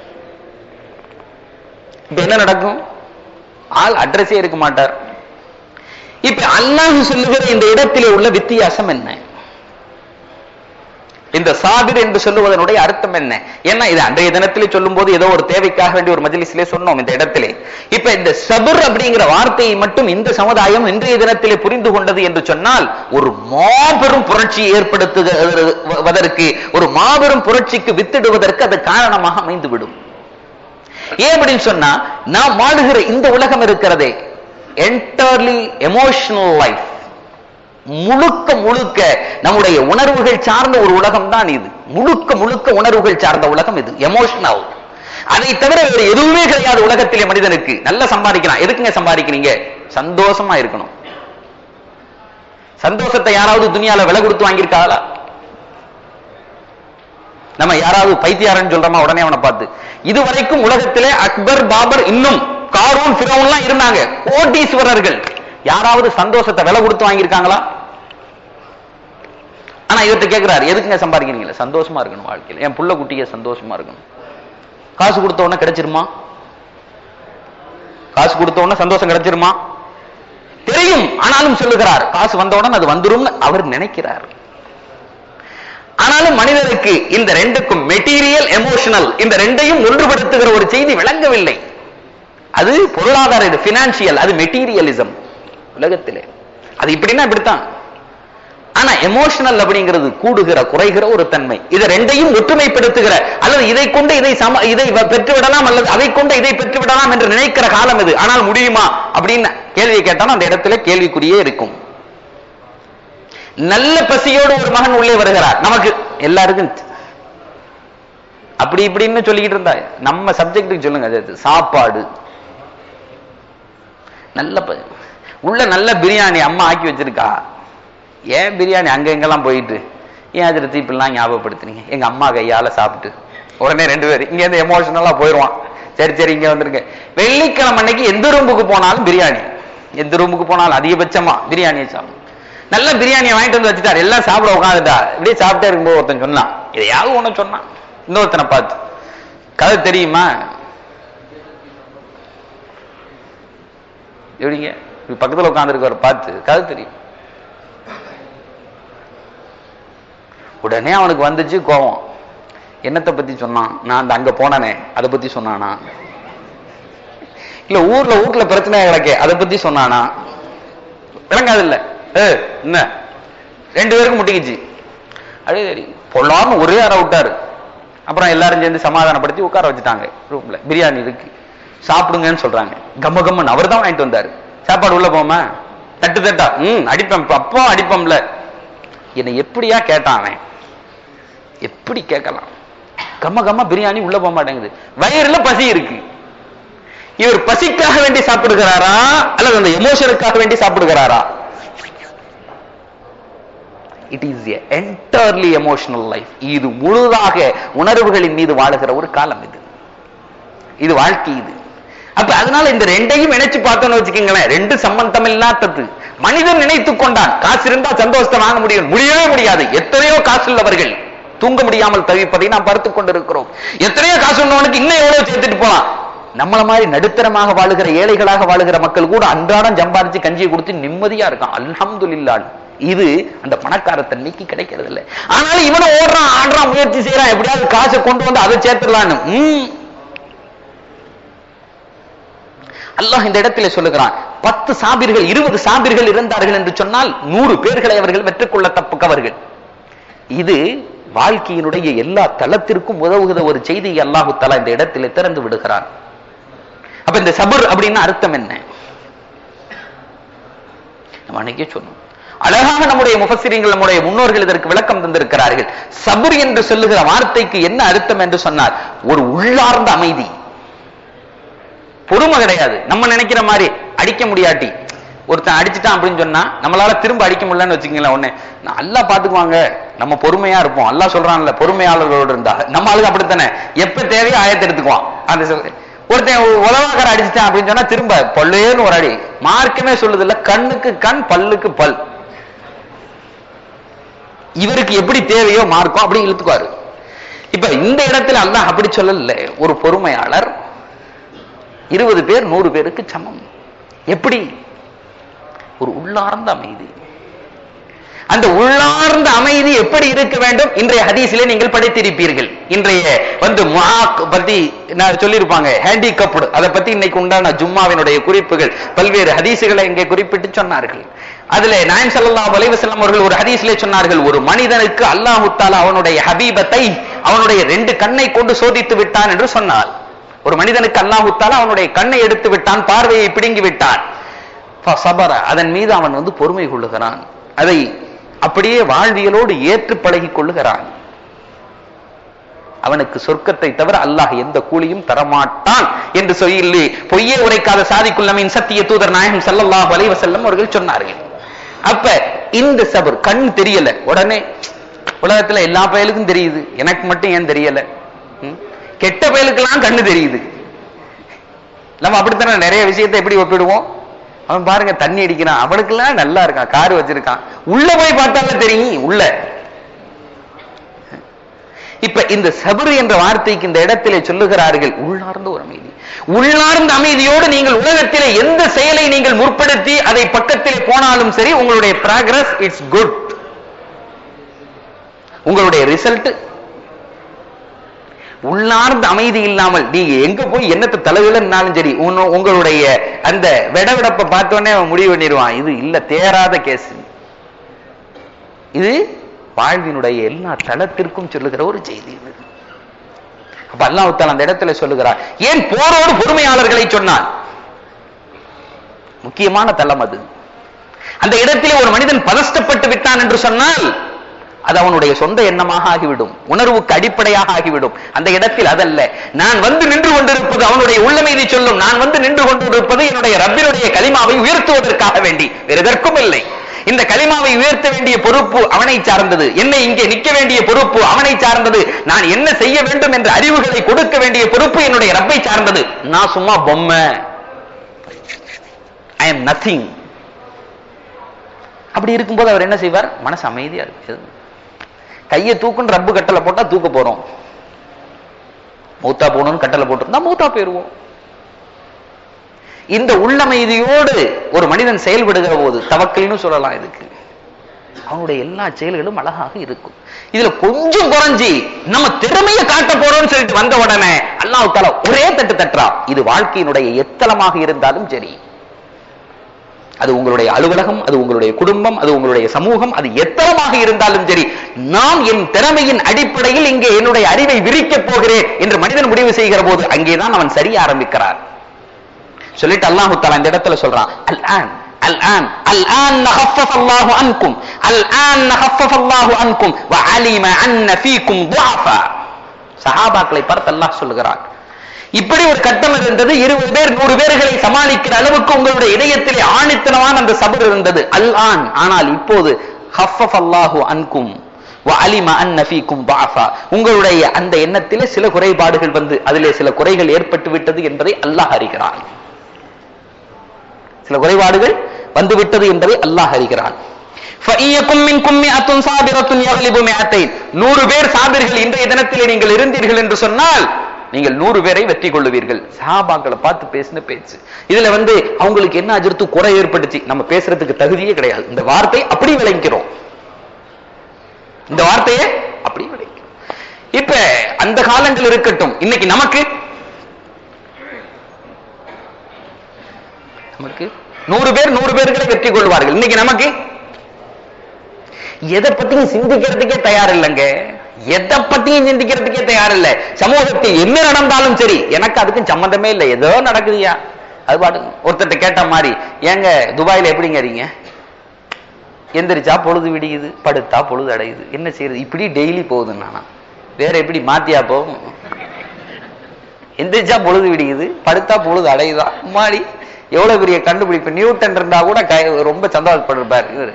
இப்ப என்ன நடக்கும் ஆள் அட்ரஸே இருக்க மாட்டார் இப்ப அல்லாஹ் சொல்லுகிற இந்த இடத்திலே உள்ள வித்தியாசம் என்ன இந்த சாபிர் என்று சொல்லுவதனுடைய அர்த்தம் என்ன ஏன்னா இது அன்றைய தினத்திலே சொல்லும் போது ஏதோ ஒரு தேவைக்காக வேண்டிய ஒரு மஜ்லிஸிலே சொன்னோம் இந்த இடத்திலே இப்ப இந்த சபர் அப்படிங்கிற வார்த்தையை மட்டும் இந்த சமுதாயம் இன்றைய தினத்திலே புரிந்து கொண்டது என்று சொன்னால் ஒரு மாபெரும் புரட்சியை ஏற்படுத்துவதற்கு ஒரு மாபெரும் புரட்சிக்கு வித்திடுவதற்கு அது காரணமாக அமைந்துவிடும் ஏன் அப்படின்னு சொன்னா நாம் வாழுகிற இந்த உலகம் இருக்கிறதே என்டர்லி எமோஷனல் லைஃப் முழுக்க முழுக்க நம்முடைய உணர்வுகள் சார்ந்த ஒரு உலகம் தான் இது முழுக்க முழுக்க உணர்வுகள் சார்ந்த உலகம் இது எமோஷனல் அதை தவிர வேறு எதுவுமே கிடையாது உலகத்திலே மனிதனுக்கு நல்லா சம்பாதிக்கிறான் எதுக்குங்க சம்பாதிக்கிறீங்க சந்தோஷமா இருக்கணும் சந்தோஷத்தை யாராவது துணியால விலை கொடுத்து வாங்கியிருக்காங்களா நம்ம யாராவது பைத்தியாரன்னு சொல்றோமா உடனே அவனை பார்த்து இதுவரைக்கும் உலகத்திலே அக்பர் பாபர் இன்னும் காரூன் பிறவுன்லாம் இருந்தாங்க கோட்டீஸ்வரர்கள் யாராவது சந்தோஷத்தை விலை கொடுத்து வாங்கியிருக்காங்களா ஆனா இவர்கிட்ட கேட்கிறாரு எதுக்குங்க சம்பாதிக்கிறீங்களா சந்தோஷமா இருக்கணும் வாழ்க்கையில் என் புள்ள குட்டிய சந்தோஷமா இருக்கணும் காசு கொடுத்த உடனே கிடைச்சிருமா காசு கொடுத்த உடனே சந்தோஷம் கிடைச்சிருமா தெரியும் ஆனாலும் சொல்லுகிறார் காசு வந்த உடனே அது வந்துரும் அவர் நினைக்கிறார் ஆனாலும் மனிதனுக்கு இந்த ரெண்டுக்கும் மெட்டீரியல் எமோஷனல் இந்த ரெண்டையும் ஒன்றுபடுத்துகிற ஒரு செய்தி விளங்கவில்லை அது பொருளாதார இது பினான்சியல் அது மெட்டீரியலிசம் உலகத்திலே அது இப்படின்னா இப்படித்தான் ஆனா எமோஷனல் அப்படிங்கிறது கூடுகிற குறைகிற ஒரு தன்மை இதை ரெண்டையும் ஒற்றுமைப்படுத்துகிற அல்லது இதை கொண்டு இதை சம இதை வ- பெற்றுவிடலாம் அல்லது அதை கொண்டு இதை பெற்றுவிடலாம் என்று நினைக்கிற காலம் இது ஆனால் முடியுமா அப்படின்னு கேள்வியை கேட்டாலும் அந்த இடத்துல கேள்விக்குறியே இருக்கும் நல்ல பசியோடு ஒரு மகன் உள்ளே வருகிறார் நமக்கு எல்லாருக்கும் அப்படி இப்படின்னு சொல்லிக்கிட்டு இருந்தா நம்ம சப்ஜெக்ட்டுக்கு சொல்லுங்க அது சாப்பாடு நல்ல ப- உள்ள நல்ல பிரியாணி அம்மா ஆக்கி வச்சிருக்கா ஏன் பிரியாணி அங்க எங்கெல்லாம் போயிட்டு ஏன் அது இப்படிலாம் ஞாபகப்படுத்துனீங்க எங்க அம்மா கையால சாப்பிட்டு உடனே ரெண்டு பேர் இங்க இருந்து எமோஷனலா போயிடுவான் சரி சரி இங்க வந்துருங்க வெள்ளிக்கிழமை அன்னைக்கு எந்த ரூமுக்கு போனாலும் பிரியாணி எந்த ரூமுக்கு போனாலும் அதிகபட்சமா பிரியாணியை சாப்பிடும் நல்ல பிரியாணியை வாங்கிட்டு வந்து வச்சுட்டார் எல்லாம் சாப்பிட உட்காந்துட்டா இப்படியே சாப்பிட்டே இருக்கும்போது ஒருத்தன் சொன்னான் எதையாவது ஒண்ணு சொன்னான் இன்னொருத்தனை பார்த்து கதை தெரியுமா எப்படிங்க இப்படி பக்கத்துல உட்காந்துருக்கவர் பார்த்து கதை தெரியும் உடனே அவனுக்கு வந்துச்சு கோவம் என்னத்தை பத்தி சொன்னான் நான் அந்த அங்க போனனே அதை பத்தி சொன்னானா இல்ல ஊர்ல ஊர்ல பிரச்சனை கிடக்கே அதை பத்தி சொன்னானா விளங்காது இல்ல ஏ என்ன ரெண்டு பேருக்கும் முட்டிக்கிச்சு அப்படியே சரி பொல்லாம ஒரே அறை விட்டாரு அப்புறம் எல்லாரும் சேர்ந்து சமாதானப்படுத்தி உட்கார வச்சுட்டாங்க ரூம்ல பிரியாணி இருக்கு சாப்பிடுங்கன்னு சொல்றாங்க கம்ம கம்மன் அவர் தான் வாங்கிட்டு வந்தாரு சாப்பாடு உள்ள போமா தட்டு தட்டா ம் அடிப்பேன் அப்போ அடிப்போம்ல என்னை எப்படியா கேட்டான் அவன் எப்படி கேட்கலாம் கம்ம கம்ம பிரியாணி உள்ள போக மாட்டேங்குது வயிறுல பசி இருக்கு இவர் பசிக்காக வேண்டி சாப்பிடுகிறாரா அல்லது அந்த எமோஷனுக்காக வேண்டி சாப்பிடுகிறாரா it is entirely emotional life இது முழுதாக உணர்வுகளின் மீது வாழுகிற ஒரு காலம் இது இது வாழ்க்கை இது அப்ப அதனால இந்த ரெண்டையும் இணைச்சு பார்த்தோம்னு வச்சுக்கோங்களேன் ரெண்டு சம்பந்தம் இல்லாதது மனிதன் நினைத்துக் கொண்டான் காசு இருந்தா சந்தோஷத்தை வாங்க முடியும் முடியவே முடியாது எத்தனையோ காசு உள்ளவர்கள் தூங்க முடியாமல் தவிப்பதை நாம் பார்த்துக் கொண்டிருக்கிறோம் எத்தனையோ காசு உள்ளவனுக்கு இன்னும் எவ்வளவு சேர்த்துட்டு போலாம் நம்மள மாதிரி நடுத்தரமாக வாழுகிற ஏழைகளாக வாழுகிற மக்கள் கூட அன்றாடம் சம்பாதிச்சு கஞ்சியை கொடுத்து நிம்மதியா இருக்கான் அல்ஹம்துலில்லாஹ் இது அந்த பணக்கார தன்மைக்கு கிடைக்கிறது இல்லை ஆனாலும் இவனும் ஓடுறான் ஆடுறான் முயற்சி செய்யறான் எப்படியாவது காசை கொண்டு வந்து அதை சேர்த்துடலான்னு ம். அல்லாஹ் இந்த இடத்திலே சொல்லுகிறான் பத்து சாபிர்கள் இருபது சாபிர்கள் இருந்தார்கள் என்று சொன்னால் நூறு பேர்களை அவர்கள் வெற்றுக்கொள்ள தப்புக்கவர்கள் இது வாழ்க்கையினுடைய எல்லா தளத்திற்கும் உதவுகிற ஒரு செய்தியை அல்லாஹு தலா இந்த இடத்திலே திறந்து விடுகிறான் அப்ப இந்த சபர் அப்படின்னு அர்த்தம் என்ன நம்ம அன்னைக்கே சொன்னோம் அழகாக நம்முடைய முஃபசிரியங்கள் நம்முடைய முன்னோர்கள் இதற்கு விளக்கம் தந்திருக்கிறார்கள் சபர் என்று சொல்லுகிற வார்த்தைக்கு என்ன அர்த்தம் என்று சொன்னார் ஒரு உள்ளார்ந்த அமைதி பொறுமை கிடையாது நம்ம நினைக்கிற மாதிரி அடிக்க முடியாட்டி ஒருத்தன் அடிச்சுட்டான் அப்படின்னு சொன்னா நம்மளால திரும்ப அடிக்க முடியலன்னு வச்சுக்கங்களேன் உடனே நல்லா பாத்துக்குவாங்க நம்ம பொறுமையா இருப்போம் அல்லா சொல்றான்ல பொறுமையாளர்களோடு இருந்தா நம்ம ஆளுங்க அப்படித்தானே எப்ப தேவையோ ஆயத்தை எடுத்துக்குவான் அந்த சொல்~ ஒருத்தன் உலகாக்கார அடிச்சுட்டான் அப்படின்னு சொன்னா திரும்ப பல்லேன்னு ஒரு அடி மார்க்கமே சொல்லுது இல்ல கண்ணுக்கு கண் பல்லுக்கு பல் இவருக்கு எப்படி தேவையோ மார்க்கம் அப்படி இழுத்துக்குவாரு இப்ப இந்த இடத்துல அல்லாஹ் அப்படி சொல்லல ஒரு பொறுமையாளர் இருபது பேர் நூறு பேருக்கு சமம் எப்படி ஒரு உள்ளார்ந்த அமைதி அந்த உள்ளார்ந்த அமைதி எப்படி இருக்க வேண்டும் இன்றைய ஹதீஸிலே நீங்கள் படித்திருப்பீர்கள் இன்றைய வந்து முஆக் பத்தி நான் சொல்லியிருப்பாங்க ஹேண்டிகப்டு அதை பத்தி இன்னைக்கு உண்டான ஜும்மாவினுடைய குறிப்புகள் பல்வேறு ஹதீஸுகளை இங்கே குறிப்பிட்டு சொன்னார்கள் அதுல நாயம் ஸல்லல்லாஹு அலைஹி வஸல்லம் அவர்கள் ஒரு ஹதீஸிலே சொன்னார்கள் ஒரு மனிதனுக்கு அல்லாஹ் தஆலா அவனுடைய ஹபீபத்தை அவனுடைய ரெண்டு கண்ணை கொண்டு சோதித்து விட்டான் என்று சொன்னார் ஒரு மனிதனுக்கு அல்லாஹு தஆலா அவனுடைய கண்ணை எடுத்து விட்டான் பார்வையை பிடுங்கி விட்டான் ஃபஸபர அதன் மீது அவன் வந்து பொறுமை கொள்ளுகிறான் அதை அப்படியே வாழ்வியலோடு ஏற்று பழகிக் கொள்ளுகிறான் அவனுக்கு சொர்க்கத்தை தவிர அல்லாஹ் எந்த கூலியும் தரமாட்டான் என்று சொல்லி பொய்யே உரைக்காத சாதிக்குள்ளமின் சத்திய தூதர் நாயகம் ஸல்லல்லாஹு அலைஹி வஸல்லம் அவர்கள் சொன்னார்கள் அப்ப இந்த சபர் கண் தெரியல உடனே உலகத்துல எல்லா பயலுக்கும் தெரியுது எனக்கு மட்டும் ஏன் தெரியல ம்? கெட்ட பயலுக்கெல்லாம் கண்ணு தெரியுது நம்ம அப்படித்தானே நிறைய விஷயத்தை எப்படி ஒப்பிடுவோம் அவன் பாருங்க தண்ணி அடிக்கிறான் அவனுக்கெல்லாம் நல்லா இருக்கான் கார் வச்சிருக்கான் உள்ள போய் பார்த்தாலும் தெரியும் உள்ள இப்ப இந்த சபரு என்ற வார்த்தைக்கு இந்த இடத்திலே சொல்லுகிறார்கள் உள்ளார்ந்த ஒரு அமைதி உள்ளார்ந்த அமைதியோடு நீங்கள் உலகத்திலே எந்த செயலை நீங்கள் முற்படுத்தி அதை பக்கத்திலே போனாலும் சரி உங்களுடைய ப்ராக்ரஸ் இட்ஸ் குட் உங்களுடைய ரிசல்ட் உள்ளார்ந்த அமைதி இல்லாமல் நீங்க எங்க போய் என்னத்தை தலைவிலன்னாலும் சரி உன்னு- உங்களுடைய அந்த விடவிடப்பை பார்த்தோன்னே அவன் முடிவு பண்ணிடுவான் இது இல்ல தேராத கேஸ் இது வாழ்வினுடைய எல்லா தளத்திற்கும் சொல்லுகிற ஒரு செய்தி இது அப்ப அல்லாஹ் அந்த இடத்துல சொல்லுகிறார் ஏன் போரோடு பொறுமையாளர்களை சொன்னான் முக்கியமான தளம் அது அந்த இடத்திலே ஒரு மனிதன் பதஷ்டப்பட்டு விட்டான் என்று சொன்னால் அது அவனுடைய சொந்த எண்ணமாக ஆகிவிடும் உணர்வுக்கு அடிப்படையாக ஆகிவிடும் அந்த இடத்தில் அதல்ல நான் வந்து நின்று கொண்டிருப்பது அவனுடைய உள்ளமைதி சொல்லும் நான் வந்து நின்று கொண்டிருப்பது என்னுடைய ரப்பினுடைய கலிமாவை உயர்த்துவதற்காக வேண்டி வேறு எதற்கும் இல்லை இந்த கலிமாவை உயர்த்த வேண்டிய பொறுப்பு அவனை சார்ந்தது என்னை இங்கே நிற்க வேண்டிய பொறுப்பு அவனை சார்ந்தது நான் என்ன செய்ய வேண்டும் என்ற அறிவுகளை கொடுக்க வேண்டிய பொறுப்பு என்னுடைய ரப்பை சார்ந்தது நான் சும்மா பொம்மை ஐ எம் நத்திங் அப்படி இருக்கும்போது அவர் என்ன செய்வார் மனசு அமைதியா இருக்கு கையை தூக்குன்னு ரப்பு கட்டளை போட்டா தூக்க போறோம் மூத்தா போகணும்னு கட்டளை போட்டிருந்தா மூத்தா போயிருவோம் இந்த உள்ளமைதியோடு ஒரு மனிதன் செயல்படுகிற போது தவக்கல்னு சொல்லலாம் இதுக்கு அவனுடைய எல்லா செயல்களும் அழகாக இருக்கும் இதுல கொஞ்சம் குறைஞ்சி நம்ம திறமையை காட்ட போறோம்னு சொல்லிட்டு வந்த உடனே அல்லாஹ் தாலா ஒரே தட்டு தட்டுறா இது வாழ்க்கையினுடைய எத்தலமாக இருந்தாலும் சரி அது உங்களுடைய அலுவலகம் அது உங்களுடைய குடும்பம் அது உங்களுடைய சமூகம் அது எத்தனமாக இருந்தாலும் சரி நான் என் திறமையின் அடிப்படையில் இங்கே என்னுடைய அறிவை விரிக்கப் போகிறேன் என்று மனிதன் முடிவு செய்கிற போது அங்கேதான் அவன் சரிய ஆரம்பிக்கிறான் சொல்லிட்டு அல்லாஹு தாலா இந்த இடத்துல சொல்றான் அல் ஆன் الآن الآن نخفف الله عنكم الآن نخفف الله عنكم وعلم أن فيكم ضعفا சஹாபாக்களை பார்த்து அல்லாஹ் சொல்லுகிறான் இப்படி ஒரு கட்டம் இருந்தது இருபது பேர் நூறு பேர்களை சமாளிக்கிற அளவுக்கு உங்களுடைய இதயத்திலே ஆணித்தனமான அந்த சபர் இருந்தது அல் ஆன் ஆனால் இப்போது ஹஃபஃப் அல்லாஹு அன்கும் அலிம அன்னஃபீக்கும் பாஃபா உங்களுடைய அந்த எண்ணத்திலே சில குறைபாடுகள் வந்து அதிலே சில குறைகள் ஏற்பட்டு விட்டது என்பதை அல்லாஹ் அறிகிறான் சில குறைபாடுகள் வந்து விட்டது என்பதை அல்லாஹ் அறிகிறான் நூறு பேர் சாபிர்கள் இன்றைய தினத்திலே நீங்கள் இருந்தீர்கள் என்று சொன்னால் நீங்கள் நூறு பேரை வெற்றி கொள்ளுவீர்கள் சஹாபாக்களை பார்த்து பேசின பேச்சு இதுல வந்து அவங்களுக்கு என்ன அஜர்த்து குறை ஏற்பட்டுச்சு நம்ம பேசுறதுக்கு தகுதியே கிடையாது இந்த வார்த்தை அப்படி விளங்கிறோம் இந்த வார்த்தையை அப்படி விளங்கிறோம் இப்ப அந்த காலங்கள் இருக்கட்டும் இன்னைக்கு நமக்கு நமக்கு நூறு பேர் நூறு பேர்களை வெற்றி கொள்வார்கள் இன்னைக்கு நமக்கு எதை பத்தியும் சிந்திக்கிறதுக்கே தயார் இல்லைங்க எதை பத்தியும் சிந்திக்கிறதுக்கே தயார் இல்ல சமூகத்தில் என்ன நடந்தாலும் சரி எனக்கு அதுக்கும் சம்பந்தமே இல்லை ஏதோ நடக்குதுயா அது பாட்டு ஒருத்தட்ட கேட்ட மாதிரி ஏங்க துபாயில எப்படிங்க இருக்கீங்க எந்திரிச்சா பொழுது விடியுது படுத்தா பொழுது அடையுது என்ன செய்யுது இப்படி டெய்லி போகுது நானா வேற எப்படி மாத்தியா போகும் எந்திரிச்சா பொழுது விடியுது படுத்தா பொழுது அடையுதா மாடி எவ்வளவு பெரிய கண்டுபிடிப்பு நியூட்டன் இருந்தா கூட ரொம்ப சந்தோஷப்பட்டிருப்பார் இவரு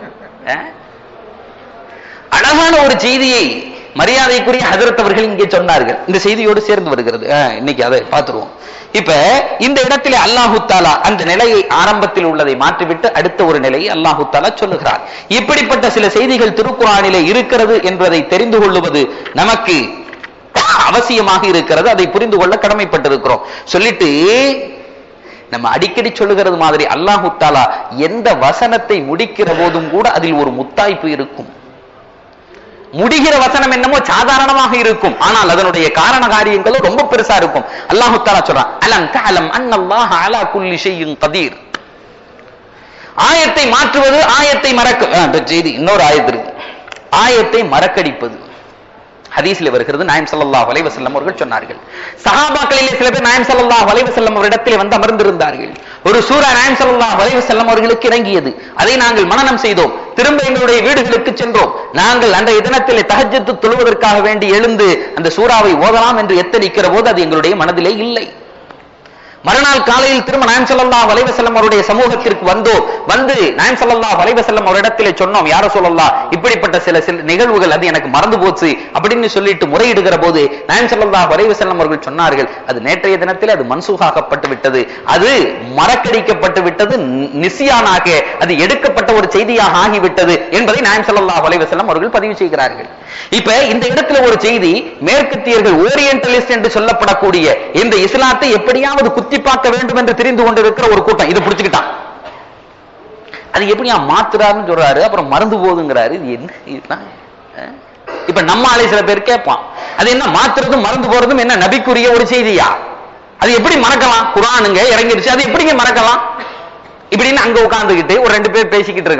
அழகான ஒரு செய்தியை மரியாதைக்குரிய ஹதரத் அவர்கள் இங்கே சொன்னார்கள் இந்த செய்தியோடு சேர்ந்து வருகிறது இன்னைக்கு அதை பார்த்துருவோம் இப்ப இந்த இடத்திலே அல்லாஹு தாலா அந்த நிலையை ஆரம்பத்தில் உள்ளதை மாற்றிவிட்டு அடுத்த ஒரு நிலையை அல்லாஹு தாலா சொல்லுகிறார் இப்படிப்பட்ட சில செய்திகள் திருக்குறானிலே இருக்கிறது என்பதை தெரிந்து கொள்ளுவது நமக்கு அவசியமாக இருக்கிறது அதை புரிந்து கொள்ள கடமைப்பட்டிருக்கிறோம் சொல்லிட்டு நம்ம அடிக்கடி சொல்லுகிறது மாதிரி அல்லாஹு தாலா எந்த வசனத்தை முடிக்கிற போதும் கூட அதில் ஒரு முத்தாய்ப்பு இருக்கும் முடிகிற வசனம் என்னமோ சாதாரணமாக இருக்கும் ஆனால் அதனுடைய காரண காரியங்களும் ரொம்ப பெருசா இருக்கும் அல்லாஹு தாலா சொல்றான் அலம் தஅலம் அன்னல்லாஹ அலா குல்லி ஷைஇன் கதீர் ஆயத்தை மாற்றுவது ஆயத்தை மறக்க செய்தி இன்னொரு ஆயத்து இருக்கு ஆயத்தை மறக்கடிப்பது ஹதீஸ்ல வருகிறது நாயம் சல்லல்லாஹு அலைஹி வஸல்லம் அவர்கள் சொன்னார்கள் சஹாபாக்களிலே சில பேர் நாயம் சல்லல்லாஹு அலைஹி வஸல்லம் அவரிடத்திலே வந்து அமர்ந்திருந்தார்கள் ஒரு சூரா நாயம் சல்லல்லாஹு அலைஹி வஸல்லம் அவர்களுக்கு இறங்கியது அதை நாங்கள் மனனம் செய்தோம் திரும்ப எங்களுடைய வீடுகளுக்கு சென்றோம் நாங்கள் அந்த தினத்திலே தஹஜ்ஜத்து தொழுவதற்காக வேண்டி எழுந்து அந்த சூறாவை ஓதலாம் என்று எத்தனிக்கிற போது அது எங்களுடைய மனதிலே இல்லை மறுநாள் காலையில் திரும்ப நாயம் சல்லா வலைவசல்லம் அவருடைய சமூகத்திற்கு வந்தோம் வந்து நாயம் சல்லா வலைவசல்லம் அவரிடத்திலே சொன்னோம் யார சொல்லலாம் இப்படிப்பட்ட சில சில நிகழ்வுகள் அது எனக்கு மறந்து போச்சு அப்படின்னு சொல்லிட்டு முறையிடுகிற போது நாயம் சல்லா வலைவசல்லம் அவர்கள் சொன்னார்கள் அது நேற்றைய தினத்தில் அது மன்சூகாக்கப்பட்டு விட்டது அது மறக்கடிக்கப்பட்டு விட்டது நிசியானாக அது எடுக்கப்பட்ட ஒரு செய்தியாக ஆகிவிட்டது என்பதை நாயம் சல்லா வலைவசல்லம் அவர்கள் பதிவு செய்கிறார்கள் இப்ப இந்த இடத்துல ஒரு செய்தி மேற்கத்தியர்கள் ஓரியன்டலிஸ்ட் என்று சொல்லப்படக்கூடிய இந்த இஸ்லாத்தை எப்படியாவது குத்தி பார்க்க வேண்டும் என்று தெரிந்து கொண்டிருக்கிற ஒரு கூட்டம் இதை பிடிச்சுக்கிட்டான் அது எப்படியா மாத்துறாருன்னு சொல்றாரு அப்புறம் மறந்து போகுதுங்கிறாரு இது என்ன இதுதான் இப்ப நம்ம ஆளை சில பேர் கேட்பான் அது என்ன மாத்துறதும் மறந்து போறதும் என்ன நபிக்குரிய ஒரு செய்தியா அது எப்படி மறக்கலாம் குரானுங்க இறங்கிடுச்சு அது எப்படிங்க மறக்கலாம் இப்படின்னு அங்க உட்காந்துக்கிட்டு ஒரு ரெண்டு பேர் பேசிக்கிட்டு இருக்கான்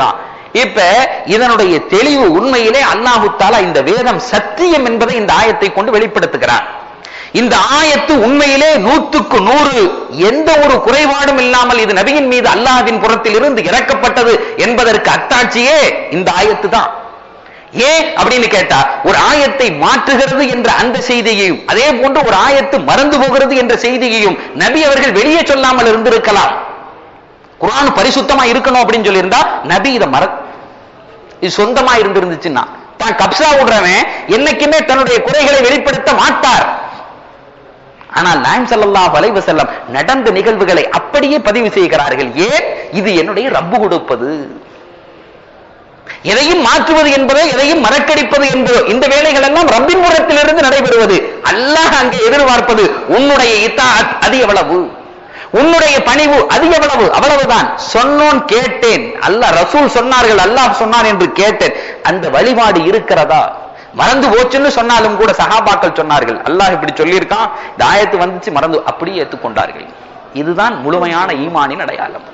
இப்ப இதனுடைய தெளிவு உண்மையிலே அல்லாஹு தாலா இந்த வேதம் சத்தியம் என்பதை இந்த ஆயத்தை கொண்டு வெளிப்படுத்துகிறார் இந்த ஆயத்து உண்மையிலே நூற்றுக்கு நூறு எந்த ஒரு குறைபாடும் இல்லாமல் இது நபியின் மீது அல்லாஹ்வின் புறத்தில் இருந்து இறக்கப்பட்டது என்பதற்கு அத்தாட்சியே இந்த ஆயத்து தான் ஏன் அப்படின்னு கேட்டா ஒரு ஆயத்தை மாற்றுகிறது என்ற அந்த செய்தியையும் அதே போன்று ஒரு ஆயத்து மறந்து போகிறது என்ற செய்தியையும் நபி அவர்கள் வெளியே சொல்லாமல் இருந்திருக்கலாம் குர்ஆன் பரிசுத்தமா இருக்கணும் அப்படின்னு சொல்லியிருந்தா நபி இதை மற இது சொந்தமா இருந்திருந்துச்சுன்னா தான் கப்சா விடுறவன் என்னைக்குமே தன்னுடைய குறைகளை வெளிப்படுத்த மாட்டார் ஆனால் நாயம் ஸல்லல்லாஹு அலைஹி வஸல்லம் நடந்த நிகழ்வுகளை அப்படியே பதிவு செய்கிறார்கள் ஏன் இது என்னுடைய ரப்பு கொடுப்பது எதையும் மாற்றுவது என்பதோ எதையும் மறக்கடிப்பது என்பதோ இந்த வேலைகள் எல்லாம் ரப்பின் புறத்திலிருந்து நடைபெறுவது அல்லாஹ் அங்கே எதிர்பார்ப்பது உன்னுடைய இத்தாத் அது எவ்வளவு உன்னுடைய பணிவு அது எவ்வளவு அவ்வளவுதான் சொன்னோன் கேட்டேன் அல்லாஹ் ரசூல் சொன்னார்கள் அல்லாஹ் சொன்னான் என்று கேட்டேன் அந்த வழிபாடு இருக்கிறதா மறந்து போச்சுன்னு சொன்னாலும் கூட சஹாபாக்கள் சொன்னார்கள் அல்லாஹ் இப்படி சொல்லியிருக்கான் இந்த ஆயத்து வந்துச்சு மறந்து அப்படியே ஏற்றுக்கொண்டார்கள் இதுதான் முழுமையான ஈமானின் அடையாளம்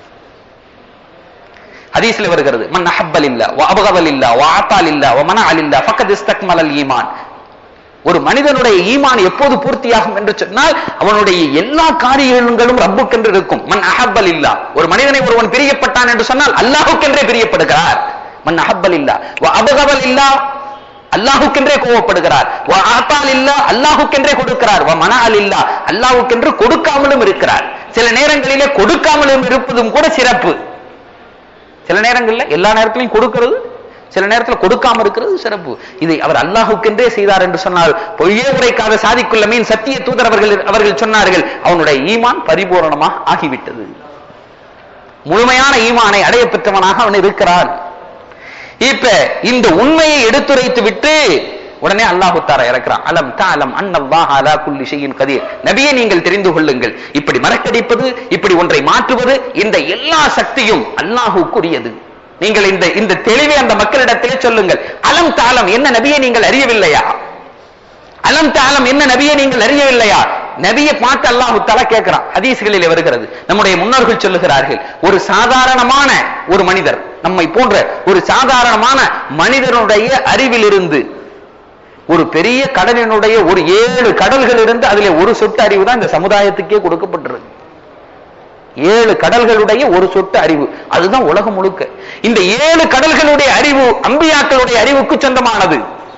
ஹதீஸ்ல வருகிறது மன் அஹப்பல் இல்ல வ அபகவல் இல்ல வ ஆத்தால் இல்ல வ மனஅல் இல்ல ஃபக்கத் இஸ்தக்மலல் ஈமான் ஒரு மனிதனுடைய ஈமான் எப்போது பூர்த்தியாகும் என்று சொன்னால் அவனுடைய எல்லா காரியங்களும் ரப்புக்கென்று இருக்கும் மன் அஹப்பல் இல்லா ஒரு மனிதனை ஒருவன் பிரியப்பட்டான் என்று சொன்னால் அல்லாஹுக்கென்றே பிரியப்படுகிறார் மன் அஹப்பல் இல்லா வ அபகவல் இல்லா அல்லாஹுக்கென்றே கோவப்படுகிறார் வ ஆத்தால் இல்லா அல்லாஹுக்கென்றே கொடுக்கிறார் வ மனஅல் இல்லா அல்லாஹுக்கென்று கொடுக்காமலும் இருக்கிறார் சில நேரங்களிலே கொடுக்காமலும் இருப்பதும் கூட சிறப்பு சில நேரங்கள்ல எல்லா நேரத்திலையும் கொடுக்கிறது சில நேரத்துல கொடுக்காம இருக்கிறது சிறப்பு இதை அவர் அல்லாஹுக்கென்றே செய்தார் என்று சொன்னால் பொய்யே உரைக்காத சாதிக்குள்ள மீன் சத்திய தூதர் அவர்கள் அவர்கள் சொன்னார்கள் அவனுடைய ஈமான் பரிபூரணமாக ஆகிவிட்டது முழுமையான ஈமானை அடைய பெற்றவனாக அவன் இருக்கிறான் இப்ப இந்த உண்மையை எடுத்துரைத்து விட்டு உடனே அல்லாஹு தாரா இறக்கிறான் அலம் தாலம் அன்னல்லாஹ் அலா குல்லி ஷையின் கதீர் நபியே நீங்கள் தெரிந்து கொள்ளுங்கள் இப்படி மறக்கடிப்பது இப்படி ஒன்றை மாற்றுவது இந்த எல்லா சக்தியும் அல்லாஹுக்குரியது நீங்கள் இந்த இந்த தெளிவை அந்த மக்களிடத்திலே சொல்லுங்கள் அலம் தாலம் என்ன நபியை நீங்கள் அறியவில்லையா அலம் தாலம் என்ன நபியை நீங்கள் அறியவில்லையா நபியை பார்த்து அல்லாஹு தலா கேட்கிறான் ஹதீஸ்களிலே வருகிறது நம்முடைய முன்னோர்கள் சொல்லுகிறார்கள் ஒரு சாதாரணமான ஒரு மனிதர் நம்மை போன்ற ஒரு சாதாரணமான மனிதனுடைய அறிவிலிருந்து ஒரு பெரிய கடலினுடைய ஒரு ஏழு கடல்கள் இருந்து அதிலே ஒரு சொட்டு அறிவு தான் இந்த சமுதாயத்துக்கே கொடுக்கப்பட்டிருக்கு ஏழு கடல்களுடைய ஒரு சொட்டு அறிவு அதுதான் உலகம் முழுக்க இந்த ஏழு கடல்களுடைய அறிவு அம்பியாக்களுடைய அறிவுக்கு சொந்தமானது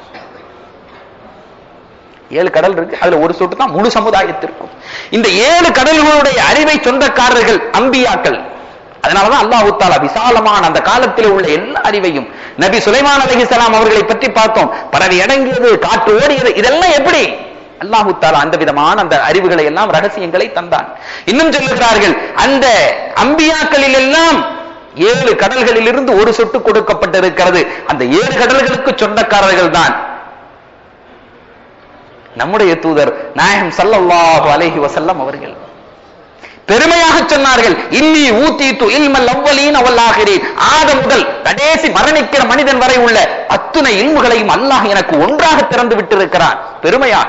ஏழு கடல் இருக்கு அதுல ஒரு சொட்டு தான் முழு சமுதாயத்திற்கும் இந்த ஏழு கடல்களுடைய அறிவை சொந்தக்காரர்கள் அம்பியாக்கள் அதனாலதான் அல்லாஹு தாலா விசாலமான அந்த காலத்தில் உள்ள எல்லா அறிவையும் நபி சுலைமான் அலைஹிஸ்ஸலாம் அவர்களை பற்றி பார்த்தோம் பறவை அடங்கியது காற்று ஓடியது இதெல்லாம் எப்படி அல்லாஹு தாலா அந்த விதமான அந்த அறிவுகளை எல்லாம் ரகசியங்களை தந்தான் இன்னும் சொல்லுகிறார்கள் அந்த அம்பியாக்களில் எல்லாம் ஏழு கடல்களில் இருந்து ஒரு சொட்டு கொடுக்கப்பட்டிருக்கிறது அந்த ஏழு கடல்களுக்கு சொந்தக்காரர்கள் தான் நம்முடைய தூதர் நாயகம் ஸல்லல்லாஹு அலைஹி வஸல்லம் அவர்கள் பெருமையாக சொன்னார்கள் இன்னி ஊத்தீத்து இல்மல் அவ்வலீன் அவல் ஆகிறேன் ஆத முதல் கடைசி மரணிக்கிற மனிதன் வரை உள்ள அத்துணை இல்முகளையும் அல்லாஹ் எனக்கு ஒன்றாக திறந்து விட்டிருக்கிறான் பெருமையாக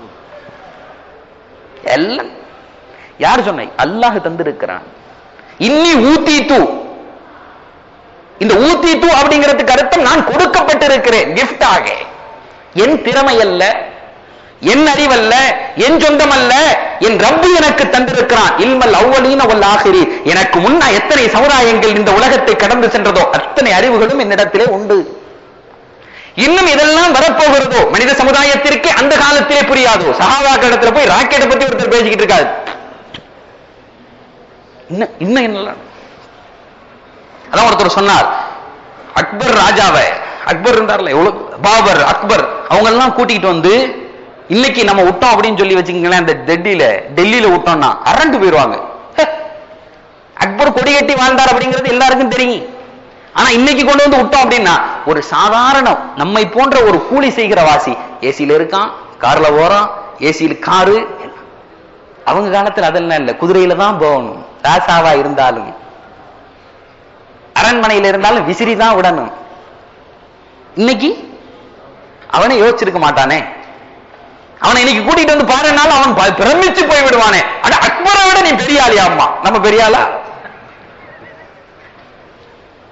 எல்லாம் யார் சொன்ன அல்லாஹ் தந்திருக்கிறான் இன்னி ஊத்தீத்து இந்த ஊத்தீத்து அப்படிங்கிறதுக்கு அர்த்தம் நான் கொடுக்கப்பட்டிருக்கிறேன் கிஃப்டாக என் திறமை அல்ல என் அறிவல்ல என் சொந்தம் அல்ல என் ரப்பு எனக்கு தந்திருக்கிறான் இல்மல் அவ்வளீன வல் ஆகிரி எனக்கு முன்னா எத்தனை சமுதாயங்கள் இந்த உலகத்தை கடந்து சென்றதோ அத்தனை அறிவுகளும் என்னிடத்திலே உண்டு இன்னும் இதெல்லாம் வரப்போகிறதோ மனித சமுதாயத்திற்கு அந்த காலத்திலே புரியாதோ சகாவாக்க இடத்துல போய் ராக்கெட்டை பத்தி ஒருத்தர் பேசிக்கிட்டு இருக்காரு இன்னும் இன்னும் என்னலாம் அதான் ஒருத்தர் சொன்னார் அக்பர் ராஜாவை அக்பர் இருந்தார்ல எவ்வளவு பாபர் அக்பர் அவங்க எல்லாம் கூட்டிகிட்டு வந்து இன்னைக்கு நம்ம விட்டோம் அப்படின்னு சொல்லி வச்சுக்கங்களேன் அந்த டெல்லியில டெல்லியில விட்டோம்னா அரண்டு போயிருவாங்க ஹே, அக்பர் கொடி கட்டி வாழ்ந்தார் அப்படிங்கிறது எல்லாருக்கும் தெரியும் ஆனா இன்னைக்கு கொண்டு வந்து விட்டோம் அப்படின்னா ஒரு சாதாரண நம்மை போன்ற ஒரு கூலி செய்கிற வாசி ஏசியில இருக்கான் கார்ல போறான் ஏசியில காரு அவங்க காலத்துல அதெல்லாம் இல்ல குதிரையில தான் போகணும் ராசாவா இருந்தாலும் அரண்மனையில இருந்தாலும் விசிறி தான் விடணும் இன்னைக்கு அவனே யோசிச்சிருக்க மாட்டானே அவனை இன்னைக்கு கூட்டிட்டு வந்து பாருனாலும் அவன் ப- பிரமிச்சு போய் விடுவானே அட அக்பரை விட நீ பெரிய ஆளியா அம்மா நம்ம பெரிய ஆளா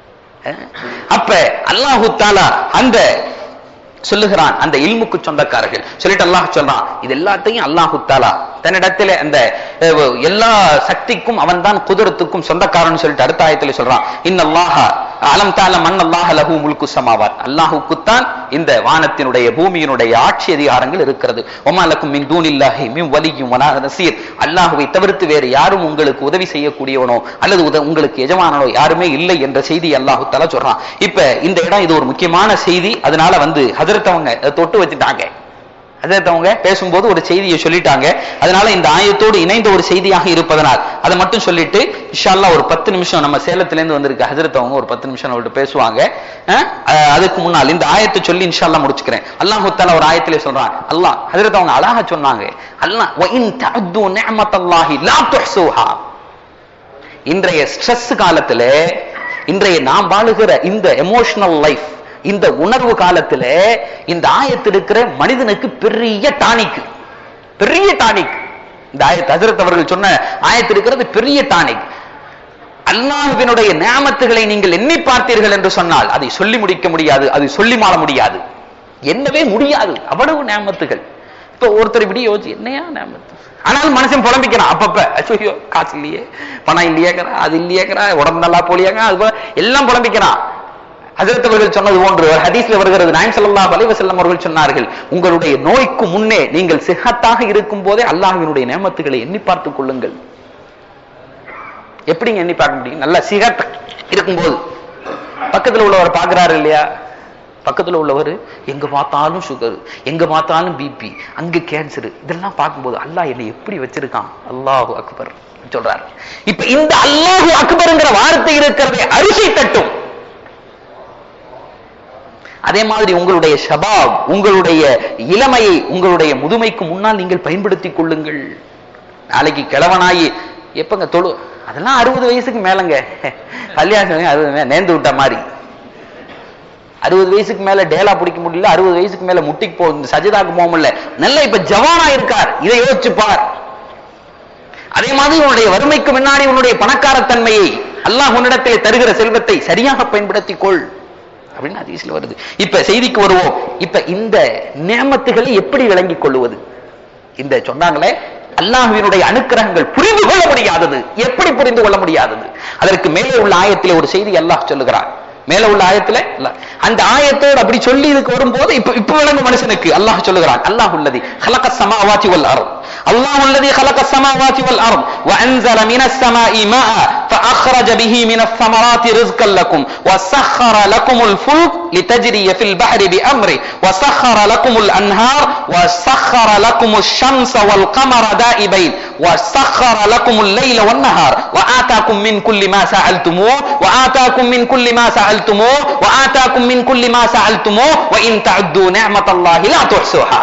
அஹ்? அப்ப அல்லாஹு தாலா அந்த சொல்லுகிறான் அந்த இல்முக்கு சொந்தக்காரர்கள் சொல்லிட்டு அல்லாஹ் சொல்றான் இது எல்லாத்தையும் அல்லாஹு தாலா தன்னிடத்துல அந்த அஹ், எல்லா சக்திக்கும் அவன் தான் குதிரத்துக்கும் சொந்தக்காரன் சொல்லிட்டு அடுத்த ஆயத்துல சொல்றான் இன்னல்லாஹ அலம் தால மன் அல்லாஹ லஹு முல்கு சமாவாத் அல்லாஹுக்குத்தான் இந்த வானத்தினுடைய பூமியினுடைய ஆட்சி அதிகாரங்கள் இருக்கிறது ஒமாலக்கும் மின் தூனில்லாஹி மின் வலியும் வலா நசீர் அல்லாஹுவை தவிர்த்து வேறு யாரும் உங்களுக்கு உதவி செய்யக்கூடியவனோ அல்லது உத- உங்களுக்கு எஜமானனோ யாருமே இல்லை என்ற செய்தி அல்லாஹு தஆலா சொல்றான் இப்ப இந்த இடம் இது ஒரு முக்கியமான செய்தி அதனால வந்து ஹஜரத் அவங்க அதை தொட்டு வச்சுட்டாங்க ஹஜரத் அவங்க பேசும்போது ஒரு செய்தியை சொல்லிட்டாங்க அதனால இந்த ஆயத்தோடு இணைந்த ஒரு செய்தியாக இருப்பதனால் அதை மட்டும் சொல்லிட்டு இன்ஷா அல்லாஹ் ஒரு பத்து நிமிஷம் நம்ம சேலத்துல இருந்து வந்திருக்க ஹஜரத் அவங்க ஒரு பத்து நிமிஷம் நம்மள்ட்ட பேசுவாங்க அஹ், அஹ், அதுக்கு முன்னால் இந்த ஆயத்தை சொல்லி இன்ஷா அல்லாஹ் முடிச்சுக்கிறேன் அல்லாஹு தஆலா ஒரு ஆயத்திலே சொல்றான் அல்லாஹ் ஹஜரத் அவங்க அழகா சொன்னாங்க அல்லாஹ் வ இன் தஅது நிஅமத்தல்லாஹி லா துஹ்ஸூஹா இன்றைய ஸ்ட்ரெஸ் காலத்துல இன்றைய நாம் வாழுகிற இந்த எமோஷனல் லைஃப் இந்த உணர்வு காலத்துல இந்த ஆயத்து இருக்கிற மனிதனுக்கு பெரிய டானிக் பெரிய டானிக் இந்த ஆயத்து ஹஜரத் அவர்கள் சொன்ன ஆயத்து இருக்கிறது பெரிய டானிக் அல்லாஹ்வினுடைய நியாமத்துகளை நீங்கள் எண்ணி பார்த்தீர்கள் என்று சொன்னால் அதை சொல்லி முடிக்க முடியாது அதை சொல்லி மாள முடியாது என்னவே முடியாது அவ்வளவு நியாமத்துகள் இப்ப ஒருத்தர் இப்படி யோசிச்சு என்னையா நியாமத்து ஆனாலும் மனுஷன் புலம்பிக்கிறான் அப்பப்ப ஐயோ காசு இல்லையே பணம் இல்லையேங்கிறா அது இல்லையேங்கிறா உடம்பு நல்லா போலியாங்க அது போல எல்லாம் புலம்பிக்கிறான் ஹஜரத் அவர்கள் சொன்னது போன்று ஒரு ஹதீஸ்ல வருகிறது நாயம் ஸல்லல்லாஹு அலைஹி வஸல்லம் அவர்கள் சொன்னார்கள் உங்களுடைய நோய்க்கு முன்னே நீங்கள் சிஹத்தாக இருக்கும் போதே அல்லாஹ்வினுடைய நியமத்துகளை எண்ணி பார்த்துக் கொள்ளுங்கள் எப்படிங்க எண்ணி பார்க்க முடியும் நல்ல சிகட் இருக்கும்போது பக்கத்துல உள்ளவர் பார்க்கறாரு இல்லையா பக்கத்துல உள்ளவர் எங்க பார்த்தாலும் சுகர் எங்க பார்த்தாலும் பிபி அங்க கேன்சர் இதெல்லாம் பார்க்கும்போது அல்லாஹ் என்னை எப்படி வச்சிருக்கான் அல்லாஹு அக்பர் சொல்றாரு இப்ப இந்த அல்லாஹு அக்பர்ங்கிற வார்த்தை இருக்கிறதே அரிசி தட்டும் அதே மாதிரி உங்களுடைய ஷபாப் உங்களுடைய இளமையை உங்களுடைய முதுமைக்கு முன்னால் நீங்கள் பயன்படுத்திக் கொள்ளுங்கள் நாளைக்கு கிழவனாயி எப்பங்க தொழு அதெல்லாம் அறுபது வயசுக்கு மேலங்க கல்யாணம் அறுபது மே- நேர்ந்து விட்ட மாதிரி அறுபது வயசுக்கு மேல டேலா பிடிக்க முடியல அறுபது வயசுக்கு மேல முட்டிக்கு போ இந்த சஜிதாக்கு போக முடியல நல்ல இப்ப ஜவானா இருக்கார் இதை யோசிச்சு பார் அதே மாதிரி உன்னுடைய வறுமைக்கு முன்னாடி உன்னுடைய பணக்காரத்தன்மையை அல்லாஹ் உன்னிடத்தில் தருகிற செல்வத்தை சரியாக பயன்படுத்திக் கொள் அப்படின்னு ஹதீஸ்ல வருது இப்ப செய்திக்கு வருவோம் இப்ப இந்த நியமத்துகளை எப்படி விளங்கிக் கொள்ளுவது இந்த சொன்னாங்களே அல்லாஹ்வினுடைய அனுக்கிரகங்கள் புரிந்து கொள்ள முடியாதது எப்படி புரிந்து கொள்ள முடியாதது அதற்கு மேலே உள்ள ஆயத்திலே ஒரு செய்தி அல்லாஹ் சொல்லுகிறான் மேல உள்ள ஆயத்துல அல்லாஹ். அந்த ஆயத்தோடு அப்படி சொல்லி இதுக்கு வரும்போது இப்ப இப்ப விளங்கும் மனுஷனுக்கு அல்லாஹ் சொல்லுகிறான் அல்லாஹ் உள்ளதி خلق السماوات والارض الله الذي خلق السماوات والارض وانزل من السماء ماء فاخرج به من الثمرات رزقا لكم وسخر لكم الفلك لتجري في البحر بامره وسخر لكم الانهار وسخر لكم الشمس والقمر دائبين وسخر لكم الليل والنهار وآتاكم من كل ما سألتموه وآتاكم من كل ما سألتموه وآتاكم من كل ما سألتموه وإن تعدوا نعمة الله لا تحصوها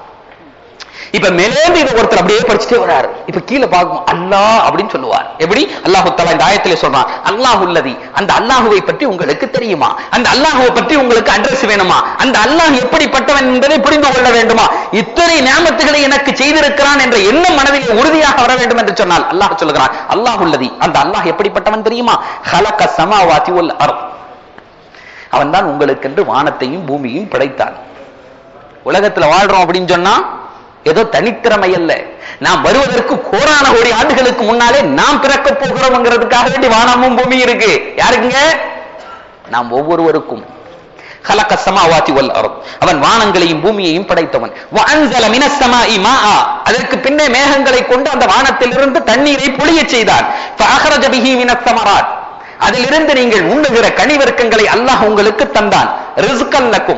இப்ப மேலேந்து இது ஒருத்தர் அப்படியே படிச்சுட்டே வராரு இப்ப கீழே பார்க்கும் அல்லாஹ் அப்படின்னு சொல்லுவார் எப்படி அல்லாஹு தஆலா இந்த ஆயத்திலே சொல்றான் அல்லாஹ் உள்ளதி அந்த அல்லாஹுவை பற்றி உங்களுக்கு தெரியுமா அந்த அல்லாஹுவை பற்றி உங்களுக்கு அட்ரஸ் வேணுமா அந்த அல்லாஹ் எப்படிப்பட்டவன் என்பதை புரிந்து கொள்ள வேண்டுமா இத்தனை நியாமத்துகளை எனக்கு செய்திருக்கிறான் என்ற எண்ணம் மனதில் உறுதியாக வர வேண்டும் என்று சொன்னால் அல்லாஹ் சொல்லுகிறான் அல்லாஹ் உள்ளதி அந்த அல்லாஹ் எப்படிப்பட்டவன் தெரியுமா ஹலக சமாவாதி வல் அர்த் அவன்தான் உங்களுக்கென்று வானத்தையும் பூமியையும் படைத்தான் உலகத்துல வாழ்றோம் அப்படின்னு சொன்னா ஏதோ தனித்திறமை அல்ல நாம் வருவதற்கு கோடான கோடி ஆண்டுகளுக்கு முன்னாலே நாம் பிறக்க போகிறோம்ங்கிறதுக்காக வேண்டி வானமும் பூமி இருக்கு யாருக்குங்க நாம் ஒவ்வொருவருக்கும் خلق السماوات والارض அவன் வானங்களையும் பூமியையும் படைத்தவன் وانزل من السماء ماء அதற்கு பின்னே மேகங்களை கொண்டு அந்த வானத்திலிருந்து தண்ணீரை பொழியச் செய்தான் فاخرج به من الثمرات அதிலிருந்து நீங்கள் உண்ணுகிற கனிவர்க்கங்களை அல்லாஹ் உங்களுக்கு தந்தான் ரிஸ்கன் லக்கும்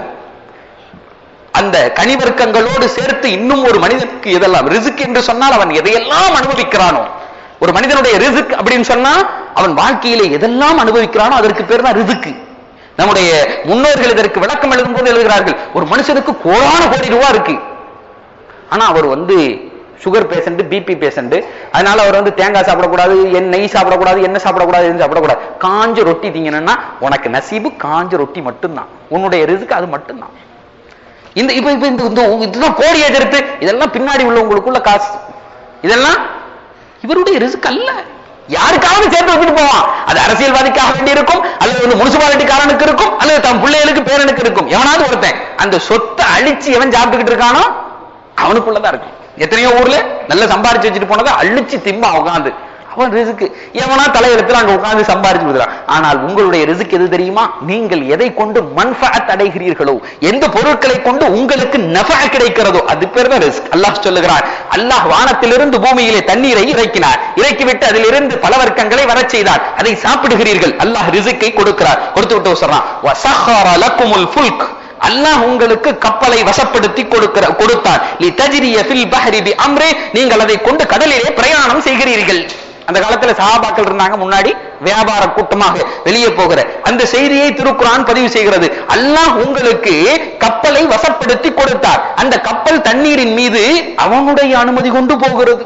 அந்த கனிவர்க்கங்களோடு சேர்த்து இன்னும் ஒரு மனிதனுக்கு எதெல்லாம் ரிசுக் என்று சொன்னால் அவன் எதையெல்லாம் அனுபவிக்கிறானோ ஒரு மனிதனுடைய ரிசுக் அப்படின்னு சொன்னா அவன் வாழ்க்கையிலே எதெல்லாம் அனுபவிக்கிறானோ அதற்கு பேர் தான் ரிசுக்கு நம்முடைய முன்னோர்கள் இதற்கு விளக்கம் எழுதும் போது எழுதுகிறார்கள் ஒரு மனுஷனுக்கு கோடான கோடி ரூபா இருக்கு ஆனா அவர் வந்து சுகர் பேஷண்ட் பிபி பேஷண்ட் அதனால அவர் வந்து தேங்காய் சாப்பிடக்கூடாது என் நெய் சாப்பிடக்கூடாது என்ன சாப்பிடக்கூடாது எதுவும் சாப்பிடக்கூடாது காஞ்ச ரொட்டி திங்கணும்னா உனக்கு நசீபு காஞ்ச ரொட்டி மட்டும்தான் உன்னுடைய ரிசுக்கு அது மட்டும்தான் இந்த இப்ப இப்ப இந்த இந்த இதுதான் கோடி எதிர்த்து இதெல்லாம் பின்னாடி உள்ளவங்களுக்குள்ள காசு இதெல்லாம் இவருடைய ரிஸ்க் அல்ல யாருக்காவது சேர்த்து வச்சுட்டு போவான் அது அரசியல்வாதிக்காக வேண்டி இருக்கும் அல்லது வந்து முனிசிபாலிட்டிக்காரனுக்கு இருக்கும் அல்லது தன் பிள்ளைகளுக்கு பேரனுக்கு இருக்கும் எவனாவது ஒருத்தன் அந்த சொத்தை அழிச்சு எவன் சாப்பிட்டுக்கிட்டு இருக்கானோ அவனுக்குள்ளதான் இருக்கும் எத்தனையோ ஊர்ல நல்ல சம்பாரிச்சு வச்சுட்டு போனதை அழிச்சு திம்பா உட்காந்து அவன் ரிசுக்கு எவனா தலையெழுத்துல அங்க உட்கார்ந்து சம்பாரிச்சு கொடுக்குறான் ஆனால் உங்களுடைய ரிசுக்கு எது தெரியுமா நீங்கள் எதை கொண்டு மன்ஃபஅத் அடைகிறீர்களோ எந்த பொருட்களை கொண்டு உங்களுக்கு நஃபா கிடைக்கிறதோ அது பேர் தான் ரிஸ்க் அல்லாஹ் சொல்லுகிறான் அல்லாஹ் வானத்திலிருந்து பூமியிலே தண்ணீரை இறக்கினார் இறக்கிவிட்டு அதிலிருந்து பல வர்க்கங்களை வரச் செய்தார் அதை சாப்பிடுகிறீர்கள் அல்லாஹ் ரிசுக்கை கொடுக்கிறார் கொடுத்து விட்டு சொல்றான் வசஹர லக்குமுல் ஃபுல்க் அல்லாஹ் உங்களுக்கு கப்பலை வசப்படுத்தி கொடுக்கிற கொடுத்தான் லி தஜ்ரிய ஃபில் பஹரி பி அம்ரே நீங்கள் அதை கொண்டு கடலிலே பிரயாணம் செய்கிறீர்கள் அந்த காலத்துல சஹாபாக்கள் இருந்தாங்க முன்னாடி வியாபார கூட்டமாக வெளியே போகிற அந்த செய்தியை திருக்குரான் பதிவு செய்கிறது அல்லாஹ் உங்களுக்கு கப்பலை வசப்படுத்தி கொடுத்தார் அந்த கப்பல் தண்ணீரின் மீது அவனுடைய அனுமதி கொண்டு போகிறது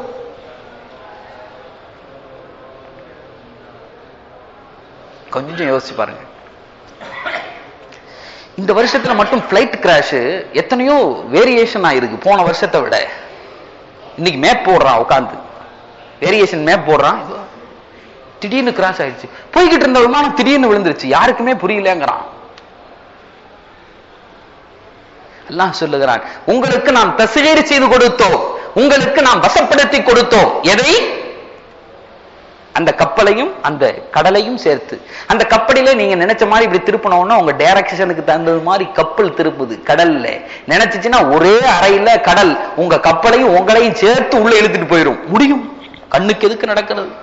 கொஞ்சம் யோசிச்சு பாருங்க இந்த வருஷத்துல மட்டும் பிளைட் கிராஷ் எத்தனையோ வேரியேஷன் ஆயிருக்கு போன வருஷத்தை விட இன்னைக்கு மேப் போடுறான் உட்காந்து வேரியேஷன் மேப் போடுறான் இதோ திடீர்னு கிராஷ் ஆயிடுச்சு போய்கிட்டு இருந்த விமானம் திடீர்னு விழுந்துருச்சு யாருக்குமே புரியலங்கிறான் அல்லாஹ் சொல்லுகிறான் உங்களுக்கு நாம் தஸ்கீர் செய்து கொடுத்தோம் உங்களுக்கு நாம் வசப்படுத்தி கொடுத்தோம் எதை அந்த கப்பலையும் அந்த கடலையும் சேர்த்து அந்த கப்பலில நீங்க நினைச்ச மாதிரி இப்படி திருப்பினோம்னா உங்க டைரக்ஷனுக்கு தகுந்தது மாதிரி கப்பல் திருப்புது கடல்ல நினைச்சுச்சுன்னா ஒரே அறையில கடல் உங்க கப்பலையும் உங்களையும் சேர்த்து உள்ள இழுத்துட்டு போயிடும் முடியும் கண்ணுக்கு எதுக்கு நடக்கிறது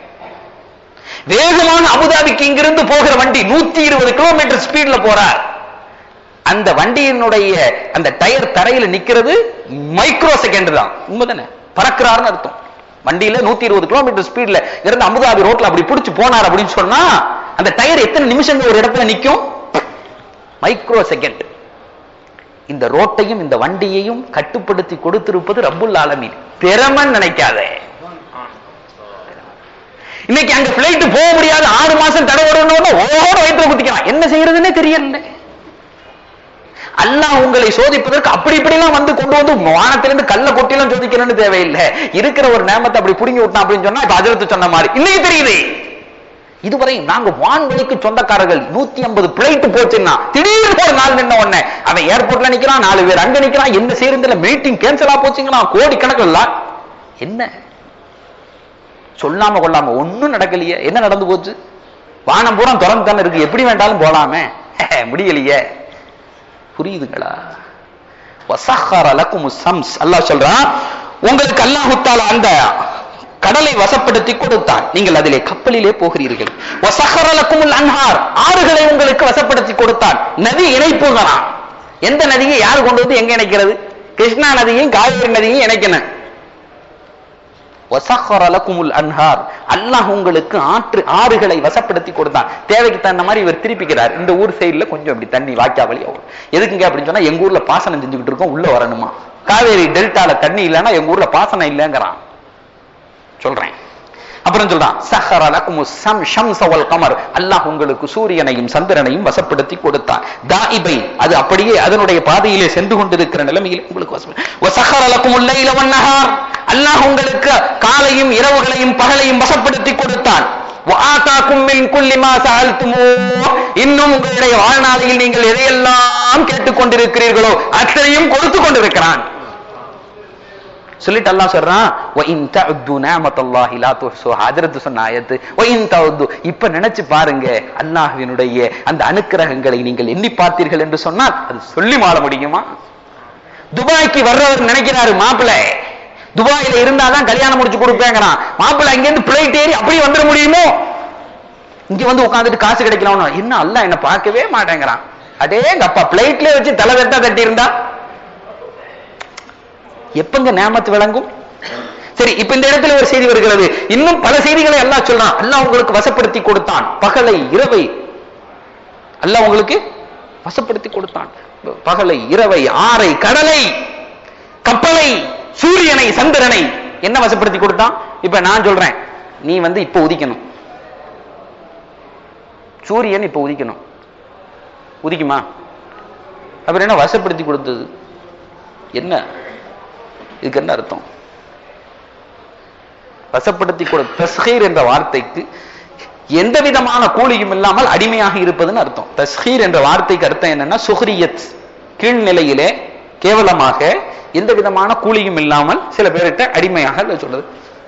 வேகமான அபுதாபிக்கு இங்கிருந்து போகிற வண்டி நூத்தி இருபது கிலோமீட்டர் ஸ்பீட்ல போறார் அந்த வண்டியினுடைய அந்த டயர் தரையில நிக்கிறது மைக்ரோ செகண்ட் தான் உண்மைதானே பறக்கிறாருன்னு அர்த்தம் வண்டியில நூத்தி இருபது கிலோமீட்டர் ஸ்பீட்ல இருந்து அபுதாபி ரோட்ல அப்படி பிடிச்சு போனார் அப்படின்னு சொன்னா அந்த டயர் எத்தனை நிமிஷங்கள் ஒரு இடத்துல நிக்கும் மைக்ரோ செகண்ட் இந்த ரோட்டையும் இந்த வண்டியையும் கட்டுப்படுத்தி கொடுத்திருப்பது ரப்புல் ஆலமீன் பெருமன் நினைக்காதே இன்னைக்கு அங்க பிளைட் போக முடியாது ஆறு மாசம் தடை வரணும்னு ஓட வயிற்றுல குத்திக்கலாம் என்ன செய்யறதுன்னே தெரியல அல்லாஹ் உங்களை சோதிப்பதற்கு அப்படி இப்படிலாம் வந்து கொண்டு வந்து வானத்திலிருந்து கல்ல கொட்டிலாம் சோதிக்கணும்னு தேவையில்லை இருக்கிற ஒரு நேமத்தை அப்படி புடுங்கி விட்டான் அப்படின்னு சொன்னா இப்ப அஜரத்து சொன்ன மாதிரி இன்னைக்கு தெரியுது இதுவரை நாங்க வான்வெளிக்கு சொந்தக்காரர்கள் நூத்தி ஐம்பது பிளைட் போச்சுன்னா திடீர்னு ஒரு நாள் நின்ன உடனே அவன் ஏர்போர்ட்ல நிக்கிறான் நாலு பேர் அங்க நிக்கிறான் என்ன செய்யறதுல மீட்டிங் கேன்சலா போச்சுங்களா கோடி கணக்கில் என்ன சொல்லாம கொள்ளாம ஒண்ணும் நடக்கலையே என்ன நடந்து போச்சு வானம் பூரா திறந்து தானே இருக்கு எப்படி வேண்டாலும் போலாமே முடியலையே புரியுதுங்களா வசஹர லக்கும் சம்ஸ் அல்லாஹ் சொல்றான் உங்களுக்கு அல்லாஹு தஆலா அந்த கடலை வசப்படுத்தி கொடுத்தான் நீங்கள் அதிலே கப்பலிலே போகிறீர்கள் வசஹர லக்குமுல் அன்ஹார் ஆறுகளை உங்களுக்கு வசப்படுத்தி கொடுத்தான் நதி இணைப்புகிறான் எந்த நதியை யார் கொண்டு வந்து எங்க இணைக்கிறது கிருஷ்ணா நதியும் காவேரி நதியும் இணைக்கணும் வசஹர லக்குமுல் அன்ஹார் அல்லாஹ் உங்களுக்கு ஆற்று ஆறுகளை வசப்படுத்தி கொடுத்தான் தேவைக்கு தகுந்த மாதிரி இவர் திருப்பிக்கிறார் இந்த ஊர் சைடுல கொஞ்சம் இப்படி தண்ணி வாய்க்கா வழி ஆகும் எதுக்குங்க அப்படின்னு சொன்னா எங்க ஊர்ல பாசனம் செஞ்சுக்கிட்டு இருக்கோம் உள்ள வரணுமா காவேரி டெல்டால தண்ணி இல்லைன்னா எங்க ஊர்ல பாசனம் இல்லைங்கிறான் சொல்றேன் அப்புறம் சொல்றான் சஹர லக்குமு சம் ஷம்ஸ வல் கமர் அல்லாஹ் உங்களுக்கு சூரியனையும் சந்திரனையும் வசப்படுத்தி கொடுத்தான் தாயிபை அது அப்படியே அதனுடைய பாதையிலே சென்று கொண்டிருக்கிற நிலைமையில் உங்களுக்கு வசம் வசஹர லக்குமுல் லைல வன் நஹார் அல்லாஹ் உங்களுக்கு காலையும் இரவுகளையும் பகலையும் வசப்படுத்தி கொடுத்தான் وآتاكم من كل ما سألتموه இன்னும் உங்களுடைய வாழ்நாளில் நீங்கள் எதையெல்லாம் கேட்டுக்கொண்டிருக்கிறீர்களோ அத்தனையும் கொடுத்து கொண்டிருக்கிறான் சொல்லிட்டு அல்லாஹ் சொல்றான் வ இன் தஅது நிஅமத்தல்லாஹி லா துஹ்ஸுஹா ஹஜ்ரத் சொன்ன ஆயத்து வ இன் தஅது இப்ப நினைச்சு பாருங்க அல்லாஹ்வினுடைய அந்த அனுக்கிரகங்களை நீங்கள் எண்ணி பார்த்தீர்கள் என்று சொன்னால் அது சொல்லி மாற முடியுமா துபாய்க்கு வர்றவர் நினைக்கிறாரு மாப்பிள்ளை துபாயில இருந்தாதான் கல்யாணம் முடிச்சு கொடுப்பேங்கிறான் மாப்பிள்ளை அங்கிருந்து பிளைட் ஏறி அப்படியே வந்துட முடியுமோ இங்க வந்து உட்காந்துட்டு காசு கிடைக்கலாம்னு என்ன அல்ல என்ன பார்க்கவே மாட்டேங்கிறான் அதே அப்பா பிளைட்ல வச்சு தலை வெட்டா தட்டி இருந்தா எப்பங்க நேமத்து விளங்கும் சரி இப்ப இந்த இடத்துல ஒரு செய்தி வருகிறது இன்னும் பல செய்திகளை அல்லாஹ் சொல்றான் அல்லாஹ் உங்களுக்கு வசப்படுத்தி கொடுத்தான் பகலை இரவை அல்லாஹ் உங்களுக்கு வசப்படுத்தி கொடுத்தான் பகலை இரவை ஆறை கடலை கப்பலை சூரியனை சந்திரனை என்ன வசப்படுத்தி கொடுத்தான் இப்ப நான் சொல்றேன் நீ வந்து இப்ப உதிக்கணும் சூரியன் இப்ப உதிக்கணும் உதிக்குமா அப்புறம் என்ன வசப்படுத்தி கொடுத்தது என்ன இதுக்கு என்ன அர்த்தம் வசப்படுத்தி கொடு தஸ்ஹீர் என்ற வார்த்தைக்கு எந்த விதமான கூலியும் இல்லாமல் அடிமையாக இருப்பதுன்னு அர்த்தம் தஸ்ஹீர் என்ற வார்த்தைக்கு அர்த்தம் என்னன்னா சுஹ்ரியத் கீழ்நிலையிலே கேவலமாக எந்த விதமான கூலியும் இல்லாமல் சில பேர்கிட்ட அடிமையாக இல்ல சொல்றது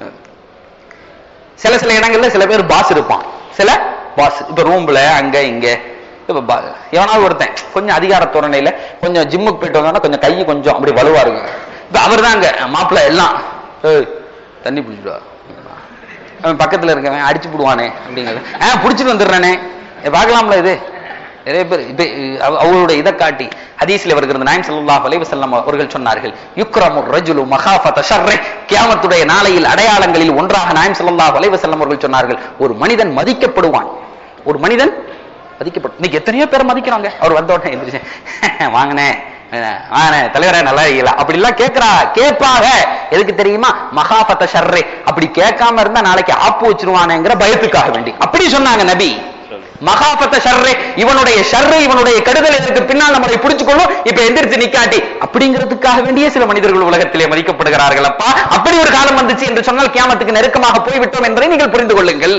சில சில இடங்கள்ல சில பேர் பாஸ் இருப்பான் சில பாஸ் இப்ப ரூம்ல அங்க இங்க இப்ப பா- எவனாவது ஒருத்தன் கொஞ்சம் அதிகார தோரணையில கொஞ்சம் ஜிம்முக்கு போயிட்டு வந்தானா கொஞ்சம் கை கொஞ்சம் அப்படி வலுவா இருக்கும் இப்ப அவர் தாங்க மாப்பிள்ள எல்லாம் ஏய் தண்ணி பிடிச்சிடுவா அவன் பக்கத்துல இருக்கவன் அடிச்சு போடுவானே அப்படிங்கிறது ஆ புடிச்சிட்டு வந்துடுறானே இதை பார்க்கலாம்ல இது நிறைய பேர் இப்ப அவ- அவருடைய இதை காட்டி ஹதீஸ்ல வருகிறது நாயம் ஸல்லல்லாஹு அலைஹி வஸல்லம் அவர்கள் சொன்னார்கள் யுக்ரமு ரஜுலு மகாஃபத ஷர்ரி கியாமத்துடைய நாளையில் அடையாளங்களில் ஒன்றாக நாயம் ஸல்லல்லாஹு அலைஹி வஸல்லம் அவர்கள் சொன்னார்கள் ஒரு மனிதன் மதிக்கப்படுவான் ஒரு மனிதன் மதிக்கப்படும் இன்னைக்கு எத்தனையோ பேர் மதிக்கிறாங்க அவர் வந்த உடனே எந்திரிச்சு வாங்கனே வாங்கனே தலைவரே நல்லா இருக்கீங்களா அப்படி எல்லாம் கேட்கிறா கேட்பாக எதுக்கு தெரியுமா மகாபத்த ஷர்ரே அப்படி கேட்காம இருந்தா நாளைக்கு ஆப்பு வச்சிருவானேங்கிற பயத்துக்காக வேண்டி அப்படி சொன்னாங்க நபி மகாபத்த ஷர்ரே இவனுடைய ஷர்ரு இவனுடைய கெடுதல் இதற்கு பின்னால் நம்மளை பிடிச்சுக்கொள்ளும் இப்ப எந்திரிச்சு நிக்காட்டி அப்படிங்கிறதுக்காக வேண்டிய சில மனிதர்கள் உலகத்திலே மதிக்கப்படுகிறார்கள் அப்பா அப்படி ஒரு காலம் வந்துச்சு என்று சொன்னால் கியாமத்துக்கு நெருக்கமாக போய்விட்டோம் என்பதை நீங்கள் புரிந்து கொள்ளுங்கள்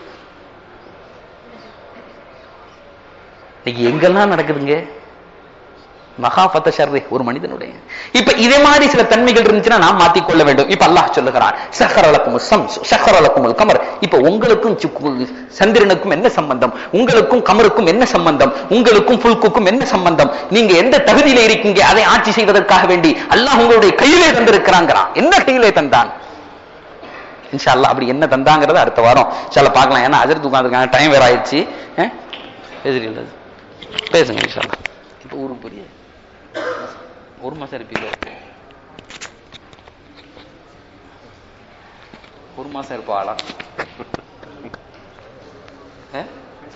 இன்னைக்கு எங்கெல்லாம் நடக்குதுங்க மகாபத்த ஷர்ரி ஒரு மனிதனுடைய இப்ப இதே மாதிரி சில தன்மைகள் இருந்துச்சுன்னா நாம் மாத்திக்கொள்ள வேண்டும் இப்ப அல்லாஹ் சொல்லுகிறான் சஹரலக்கும் சம்ஸ் சஹரலக்கும் கமர் இப்ப உங்களுக்கும் சுக்கு- சந்திரனுக்கும் என்ன சம்பந்தம் உங்களுக்கும் கமருக்கும் என்ன சம்பந்தம் உங்களுக்கும் புல்குக்கும் என்ன சம்பந்தம் நீங்க எந்த தகுதியில இருக்கீங்க அதை ஆட்சி செய்வதற்காக வேண்டி அல்லாஹ் உங்களுடைய கையிலே தந்திருக்கிறாங்கிறான் என்ன கையிலே தந்தான் இன்ஷா அல்லாஹ் அப்படி என்ன தந்தாங்கிறத அடுத்த வாரம் சில பார்க்கலாம் ஏன்னா அஜர்த்து உட்காந்துருக்காங்க டைம் வேற ஆயிடுச்சு அஹ்? பேசுறீங்களா பேசுங்க இன்ஷா அல்லாஹ் இப்போ ஊருக்கு போறிய ஒரு மாசம் இருப்பீங்க ஒரு மாசம் இருப்பாளா அஹ்?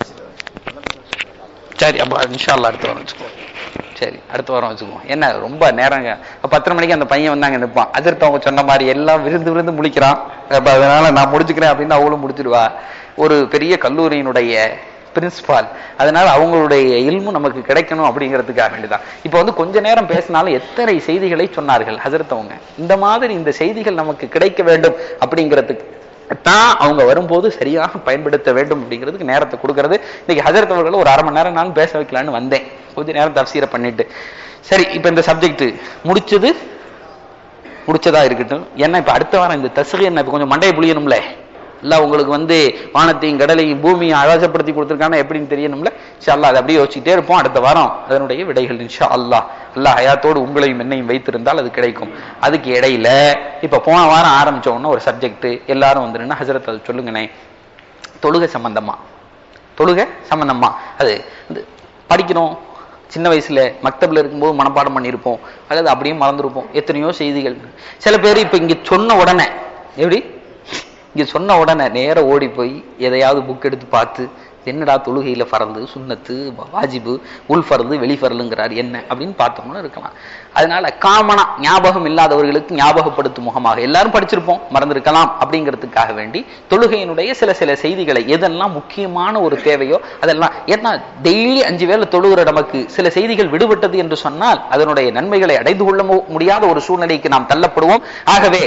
சரி அப்ப இன்ஷா அல்லாஹ் அடுத்த வாரம் வச்சுக்கோ சரி அடுத்த வாரம் வச்சுக்குவோம் என்ன ரொம்ப நேரங்க அப்ப பத்தரை மணிக்கு அந்த பையன் வந்தாங்க நிற்பான் அதிர்த்து அவங்க சொன்ன மாதிரி எல்லாம் விருந்து விருந்து முடிக்கிறான் அப்ப அதனால நான் முடிச்சுக்கிறேன் அப்படின்னு அவளும் முடிச்சிடுவா ஒரு பெரிய கல்லூரியினுடைய பிரின்சிபால் அதனால அவங்களுடைய இல்மும் நமக்கு கிடைக்கணும் அப்படிங்கிறதுக்காக வேண்டிதான் இப்ப வந்து கொஞ்ச நேரம் பேசினாலும் எத்தனை செய்திகளை சொன்னார்கள் ஹசரத் அவங்க இந்த மாதிரி இந்த செய்திகள் நமக்கு கிடைக்க வேண்டும் அப்படிங்கிறதுக்கு தான் அவங்க வரும்போது சரியாக பயன்படுத்த வேண்டும் அப்படிங்கிறதுக்கு நேரத்தை கொடுக்கறது இன்னைக்கு ஹஜரத் அவர்களை ஒரு அரை மணி நேரம் நான் பேச வைக்கலான்னு வந்தேன் கொஞ்ச நேரம் தப்சீரை பண்ணிட்டு சரி இப்ப இந்த சப்ஜெக்ட் முடிச்சது முடிச்சதா இருக்கட்டும் ஏன்னா இப்ப அடுத்த வாரம் இந்த தசுகை என்ன இப்ப கொஞ்சம் மண்டையை புளியணும்ல இல்ல உங்களுக்கு வந்து வானத்தையும் கடலையும் பூமியும் அழகப்படுத்தி கொடுத்துருக்கானா எப்படின்னு தெரியணும்ல இன்ஷா அல்லாஹ் அதை அப்படியே யோசிச்சுட்டே இருப்போம் அடுத்த வாரம் அதனுடைய விடைகள் இன்ஷா அல்லாஹ் அல்லாஹ் ஹயாத்தோடு உங்களையும் என்னையும் வைத்திருந்தால் அது கிடைக்கும் அதுக்கு இடையில இப்ப போன வாரம் ஆரம்பிச்ச உடனே ஒரு சப்ஜெக்ட் எல்லாரும் வந்துருன்னா ஹசரத் அது சொல்லுங்கண்ணே தொழுகை சம்பந்தமா தொழுகை சம்பந்தமா அது வந்து படிக்கிறோம் சின்ன வயசுல மக்தப்ல இருக்கும்போது மனப்பாடம் பண்ணியிருப்போம் அல்லது அப்படியே மறந்துருப்போம் எத்தனையோ செய்திகள் சில பேர் இப்ப இங்க சொன்ன உடனே எப்படி இங்க சொன்ன உடனே நேரா ஓடி போய் எதையாவது புக் எடுத்து பார்த்து என்னடா தொழுகையில ஃபரது சுன்னத்து வாஜிபு உள் ஃபரது வெளி ஃபரலுங்கிறார் என்ன அப்படின்னு பார்த்தோம்னா இருக்கலாம் அதனால காமனா ஞாபகம் இல்லாதவர்களுக்கு ஞாபகப்படுத்தும் முகமாக எல்லாரும் படிச்சிருப்போம் மறந்திருக்கலாம் அப்படிங்கிறதுக்காக வேண்டி தொழுகையினுடைய சில சில செய்திகளை எதெல்லாம் முக்கியமான ஒரு தேவையோ அதெல்லாம் ஏன்னா டெய்லி அஞ்சு வேளை தொழுகிற நமக்கு சில செய்திகள் விடுபட்டது என்று சொன்னால் அதனுடைய நன்மைகளை அடைந்து கொள்ள மு- முடியாத ஒரு சூழ்நிலைக்கு நாம் தள்ளப்படுவோம் ஆகவே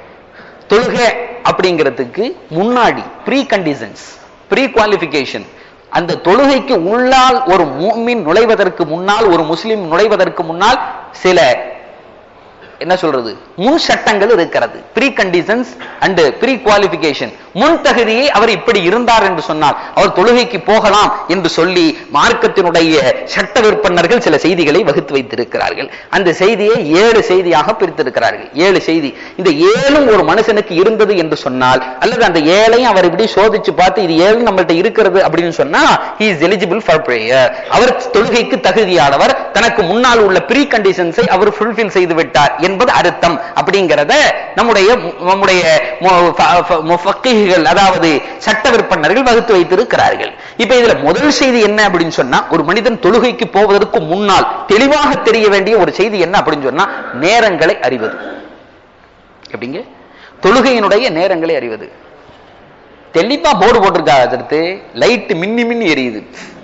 தொழுகை அப்படிங்கிறதுக்கு முன்னாடி ப்ரீ கண்டிஷன்ஸ் ப்ரீ குவாலிஃபிகேஷன் அந்த தொழுகைக்கு உள்ளால் ஒரு மூமின் நுழைவதற்கு முன்னால் ஒரு முஸ்லிம் நுழைவதற்கு முன்னால் சில என்ன சொல்றது முன் சட்டங்கள் இருக்கிறது preconditions and prequalification முன் தகுதியை அவர் இப்படி இருந்தார் என்று சொன்னால் அவர் தொழுகைக்கு போகலாம் என்று சொல்லி மார்க்கத்தினுடைய சட்ட விற்பனர்கள் சில செய்திகளை வகுத்து வைத்திருக்கிறார்கள் அந்த செய்தியை ஏழு செய்தியாக பிரித்திருக்கிறார்கள் ஏழு செய்தி இந்த ஏழும் ஒரு மனுஷனுக்கு இருந்தது என்று சொன்னால் அல்லது அந்த ஏழையும் அவர் இப்படி சோதிச்சு பார்த்து இது ஏழு நம்மள்ட்ட இருக்கிறது அப்படின்னு சொன்னா he is eligible for prayer அவர் தொழுகைக்கு தகுதியானவர் தனக்கு முன்னால் உள்ள ப்ரீ கண்டிஷன்ஸை அவர் ஃபுல்ஃபில் செய்து விட்டார் என்பது அர்த்தம் அப்படிங்கிறத நம்முடைய நம்முடைய மு- ஃப- ஃப- முஃபக்கிஹ்கள், அதாவது சட்ட விற்பனர்கள் வகுத்து வைத்திருக்கிறார்கள் இப்ப இதுல முதல் செய்தி என்ன அப்படின்னு சொன்னா ஒரு மனிதன் தொழுகைக்கு போவதற்கு முன்னால் தெளிவாக தெரிய வேண்டிய ஒரு செய்தி என்ன அப்படின்னு சொன்னா நேரங்களை அறிவது எப்படிங்க தொழுகையினுடைய நேரங்களை அறிவது தெளிவா போர்டு போட்டிருக்கா அதற்கு லைட் மின்னி மின்னி எரியுது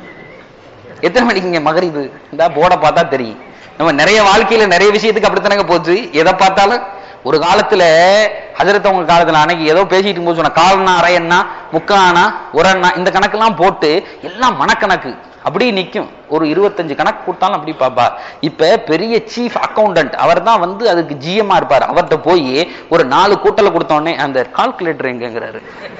எத்தனை மணிக்குங்க மகரிது இந்த போர்டை பார்த்தா தெரியும் நம்ம நிறைய வாழ்க்கையில நிறைய விஷயத்துக்கு அப்படித்தானங்க போச்சு எதை பார்த்தாலும் ஒரு காலத்துல ஹஜரத்தவங்க காலத்துல அன்னைக்கு ஏதோ பேசிட்டு இருக்கும்போது சொன்ன காலனா அரையண்ணா முக்கானா உரண்ணா இந்த கணக்கெல்லாம் போட்டு எல்லாம் மனக்கணக்கு அப்படி நிக்கும் ஒரு இருபத்தஞ்சு கணக்கு கொடுத்தாலும் அப்படி பாப்பா இப்ப பெரிய சீஃப் அக்கௌண்டன்ட் அவர் தான் வந்து அதுக்கு ஜிஎம்மா இருப்பார் அவர்கிட்ட போய் ஒரு நாலு கூட்டலை கொடுத்த உடனே அந்த கால்குலேட்டர் எங்கங்கிறாரு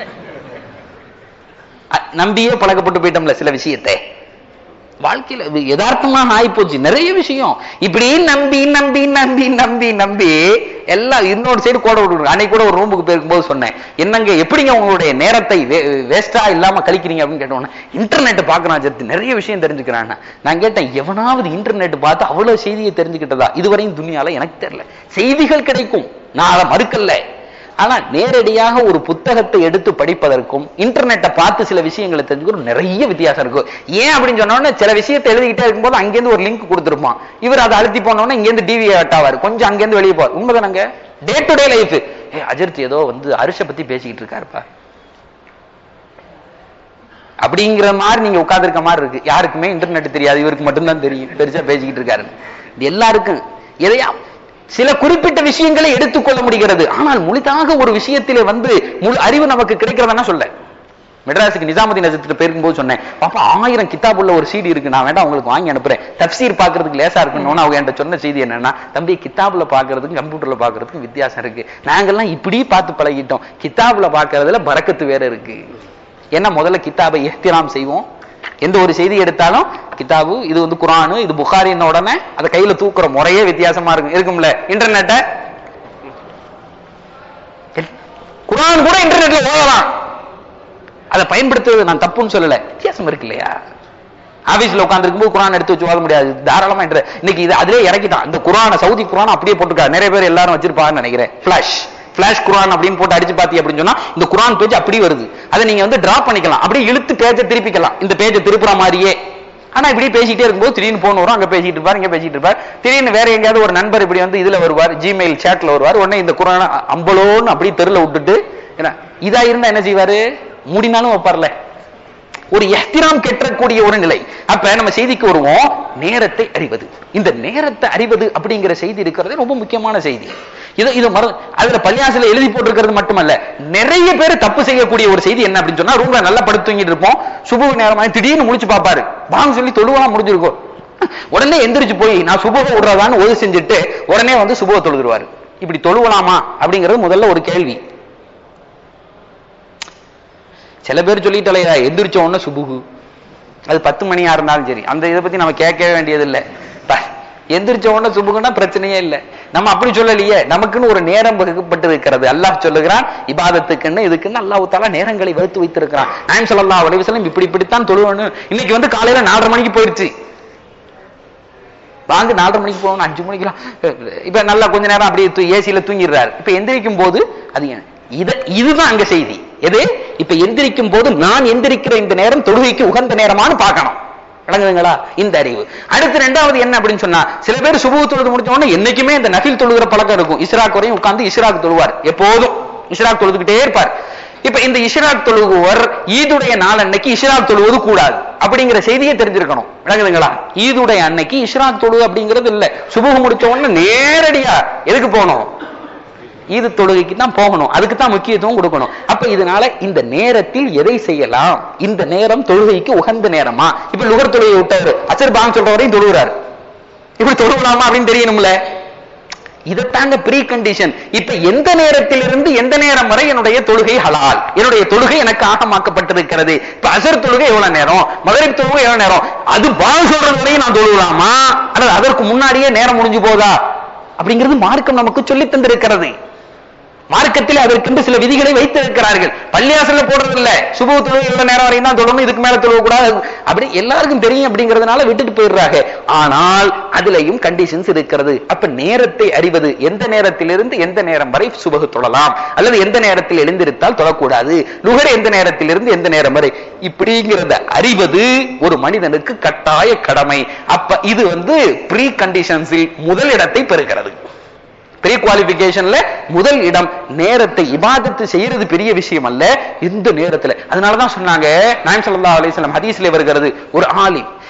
அ- நம்பியே பழக்கப்பட்டு போயிட்டோம்ல சில விஷயத்தை வாழ்க்கையில இது யதார்த்தமாக ஆயிப்போச்சு நிறைய விஷயம் இப்படி நம்பி நம்பி நம்பி நம்பி நம்பி எல்லாம் இன்னொரு சைடு கோட விடுங்க அன்னைக்கு கூட ஒரு ரூமுக்கு போயிருக்கும்போது சொன்னேன் என்னங்க எப்படிங்க உங்களுடைய நேரத்தை வேஸ்டா இல்லாம கழிக்கிறீங்க அப்படின்னு கேட்டோன்னே இன்டர்நெட் பாக்குறான் ஜெத்து நிறைய விஷயம் தெரிஞ்சுக்கிறான் நான் கேட்டேன் எவனாவது இன்டர்நெட் பார்த்து அவ்வளவு செய்தியை தெரிஞ்சுக்கிட்டதா இதுவரையும் துணியால எனக்கு தெரியல செய்திகள் கிடைக்கும் நான் அதை மறுக்கல ஆனா நேரடியாக ஒரு புத்தகத்தை எடுத்து படிப்பதற்கும் இன்டர்நெட்டை பார்த்து சில விஷயங்களை தெரிஞ்சுக்கிறோம் நிறைய வித்தியாசம் இருக்கும் ஏன் அப்படின்னு சொன்னோடனே சில விஷயத்தை எழுதிக்கிட்டே இருக்கும்போது அங்கேருந்து ஒரு லிங்க் கொடுத்துருப்பான் இவர் அதை அழுத்தி போனோடனே இங்கேருந்து டிவி ஆட்டாவார் கொஞ்சம் அங்கேருந்து வெளியே போவார் உண்மைதானங்க டே டு டே லைஃப் ஏ அஜித் ஏதோ வந்து அரிச பத்தி பேசிக்கிட்டு இருக்காருப்பா அப்படிங்கிற மாதிரி நீங்க உட்கார்ந்திருக்க மாதிரி இருக்கு யாருக்குமே இன்டர்நெட் தெரியாது இவருக்கு மட்டும்தான் தெரியும் பெருசா பேசிக்கிட்டு இருக்காரு இது எல்லாருக்கும் எதையா சில குறிப்பிட்ட விஷயங்களை எடுத்துக்கொள்ள முடிகிறது ஆனால் முழுதாக ஒரு விஷயத்திலே வந்து முழு அறிவு நமக்கு கிடைக்கிறதுனா சொல்ல மெட்ராஸுக்கு நிஜாமுதீன் நஜத்துக்கு போயிருக்கும்போது சொன்னேன் பாப்பா ஆயிரம் கிதாப் உள்ள ஒரு சீடி இருக்கு நான் வேண்டாம் உங்களுக்கு வாங்கி அனுப்புறேன் தப்சீர் பாக்குறதுக்கு லேசா இருக்கணும்னு அவங்க என்கிட்ட சொன்ன செய்தி என்னன்னா தம்பி கிதாப்ல பாக்குறதுக்கும் கம்ப்யூட்டர்ல பாக்குறதுக்கும் வித்தியாசம் இருக்கு நாங்கெல்லாம் இப்படி பார்த்து பழகிட்டோம் கிதாப்ல பாக்குறதுல பறக்கத்து வேற இருக்கு ஏன்னா முதல்ல கிதாபை எஹ்திராம் செய்வோம் எந்த ஒரு செய்தி எடுத்தாலும் கிதாபு இது வந்து குரானு இது புகாரின்ன உடனே அதை கையில தூக்குற முறையே வித்தியாசமா இருக்கும் இருக்கும்ல இன்டர்நெட்டை குரான் கூட இன்டர்நெட்ல ஓதலாம் அதை பயன்படுத்துவது நான் தப்புன்னு சொல்லல வித்தியாசம் இருக்கு இல்லையா ஆபீஸ்ல உட்கார்ந்து குரான் எடுத்து வச்சு ஓத முடியாது தாராளமா inter- இன்னைக்கு இது அதிலே இறக்கிட்டான் இந்த குரானை சவுதி குரான் அப்படியே போட்டுருக்காரு நிறைய பேர் எல்லாரும் வச்சிருப்பாங்கன்னு நினைக்கிறேன் ஃபிளாஷ் ஃபிளாஷ் குரான் அப்படின்னு போட்டு அடிச்சு பாத்தி அப்படின்னு சொன்னா இந்த குரான் பேஜ் அப்படியே வருது அதை நீங்க வந்து டிரா பண்ணிக்கலாம் அப்படியே இழுத்து பேஜை திருப்பிக்கலாம் இந்த பேஜை திருப்புற மாதிரியே ஆனா இப்படி பேசிட்டே இருக்கும்போது திடீர்னு போன் வரும் அங்க பேசிட்டு இருப்பார் இங்க பேசிட்டு இருப்பார் திடீர்னு வேற எங்கேயாவது ஒரு நண்பர் இப்படி வந்து இதுல வருவார் ஜிமெயில் சேட்ல வருவார் உடனே இந்த குரான அம்பலோன்னு அப்படியே தெருல விட்டுட்டு என்ன இதா இருந்தா என்ன செய்வாரு மூடினாலும் வைப்பார்ல ஒரு எஹ்திராம் கெட்டக்கூடிய ஒரு நிலை அப்ப நம்ம செய்திக்கு வருவோம் நேரத்தை அறிவது இந்த நேரத்தை அறிவது அப்படிங்கிற செய்தி இருக்கிறது ரொம்ப முக்கியமான செய்தி இது இது மற அதுல பள்ளியாசில எழுதி போட்டிருக்கிறது மட்டுமல்ல நிறைய பேர் தப்பு செய்யக்கூடிய ஒரு செய்தி என்ன அப்படின்னு சொன்னா ரூம்ல நல்லா படுத்து தூங்கிட்டு இருப்போம் சுபு நேரமா திடீர்னு முழிச்சு பார்ப்பாரு வாங்க சொல்லி தொழுவலாம் முடிஞ்சிருக்கும் உடனே எந்திரிச்சு போய் நான் சுபுவ விடுறதான்னு ஒது செஞ்சுட்டு உடனே வந்து சுபுவ தொழுதுருவாரு இப்படி தொழுவலாமா அப்படிங்கிறது முதல்ல ஒரு கேள்வி சில பேர் சொல்லிட்டலையா எந்திரிச்ச உடனே சுபுகு அது பத்து மணியா இருந்தாலும் சரி அந்த இதை பத்தி நம்ம கேட்கவே வேண்டியது இல்லை எந்திரிச்ச உடனே சுபுகுன்னா பிரச்சனையே இல்லை நம்ம அப்படி சொல்லலையே நமக்குன்னு ஒரு நேரம் வகுக்கப்பட்டு இருக்கிறது அல்லாஹ் சொல்லுகிறான் இபாதத்துக்குன்னு இதுக்குன்னு அல்லாஹ் தாலா நேரங்களை வகுத்து வைத்திருக்கிறான் நாயம் ஸல்லல்லாஹு அலைஹி வஸல்லம் இப்படி இப்படித்தான் தொழுவணும் இன்னைக்கு வந்து காலையில நாலரை மணிக்கு போயிருச்சு வாங்க நாலரை மணிக்கு போகணும் அஞ்சு மணிக்கெல்லாம் இப்ப நல்லா கொஞ்ச நேரம் அப்படியே ஏசியில தூங்கிடுறாரு இப்ப எந்திரிக்கும் போது அது ஏன்? இத இதுதான் அங்க செய்தி எது இப்ப எந்திரிக்கும் போது நான் எந்திரிக்கிற இந்த நேரம் தொழுகைக்கு உகந்த நேரமான்னு பார்க்கணும் விளங்குதுங்களா இந்த அறிவு அடுத்து ரெண்டாவது என்ன அப்படின்னு சொன்னா சில பேர் சுபு தொழுது முடிச்ச உடனே என்னைக்குமே இந்த நஃபில் தொழுகிற பழக்கம் இருக்கும் இஸ்ராக் வரையும் உட்கார்ந்து இஸ்ராக் தொழுவார் எப்போதும் இஸ்ராக் தொழுதுகிட்டே இருப்பார் இப்ப இந்த இஷ்ராக் தொழுகுவர் ஈதுடைய நாள் அன்னைக்கு இஷ்ராக் தொழுவது கூடாது அப்படிங்கிற செய்தியை தெரிஞ்சிருக்கணும் விளங்குதுங்களா ஈதுடைய அன்னைக்கு இஷ்ராக் தொழுவு அப்படிங்கிறது இல்ல சுபுகு முடிச்ச உடனே நேரடியா எதுக்கு போகணும் ஈது தொழுகைக்கு தான் போகணும் அதுக்கு தான் முக்கியத்துவம் கொடுக்கணும் அப்ப இதனால இந்த நேரத்தில் எதை செய்யலாம் இந்த நேரம் தொழுகைக்கு உகந்த நேரமா இப்ப லுகர் தொழுகை விட்டாரு அசர் பாங்க சொல்ற வரையும் தொழுகிறார் இப்படி தொழுகலாமா அப்படின்னு தெரியணும்ல இதைத்தாங்க ப்ரீ கண்டிஷன் இப்ப எந்த நேரத்திலிருந்து எந்த நேரம் வரை என்னுடைய தொழுகை ஹலால் என்னுடைய தொழுகை எனக்கு ஆகமாக்கப்பட்டிருக்கிறது இப்ப அசர் தொழுகை எவ்வளவு நேரம் மகரிப் தொழுகை எவ்வளவு நேரம் அது பால் சொல்றது வரையும் நான் தொழுகலாமா அல்லது அதற்கு முன்னாடியே நேரம் முடிஞ்சு போதா அப்படிங்கிறது மார்க்கம் நமக்கு சொல்லி தந்திருக்கிறது மார்க்கத்தில் அதற்கென்று சில விதிகளை வைத்திருக்கிறார்கள் பள்ளியாசல்ல போடுறது இல்ல சுப தொழுகை இவ்வளவு நேரம் வரையும் தான் தொழணும் இதுக்கு மேல தொழுவ கூடாது அப்படி எல்லாருக்கும் தெரியும் அப்படிங்கறதுனால விட்டுட்டு போயிடுறாங்க ஆனால் அதுலயும் கண்டிஷன்ஸ் இருக்கிறது அப்ப நேரத்தை அறிவது எந்த நேரத்திலிருந்து எந்த நேரம் வரை சுபகு தொழலாம் அல்லது எந்த நேரத்தில் எழுந்திருத்தால் தொழக்கூடாது லுகர் எந்த நேரத்திலிருந்து எந்த நேரம் வரை இப்படிங்கிறத அறிவது ஒரு மனிதனுக்கு கட்டாய கடமை அப்ப இது வந்து ப்ரீ கண்டிஷன்ஸில் முதலிடத்தை பெறுகிறது ப்ரீ குவாலிபிகேஷன்ல முதல் இடம் நேரத்தை இபாதத்து செய்யறது பெரிய விஷயம் அல்ல இந்த நேரத்துல அதனாலதான் சொன்னாங்க நாயம் ஸல்லல்லாஹு அலைஹி வஸல்லம் ஹதீஸ்ல வருகிறது ஒரு ஆலிம்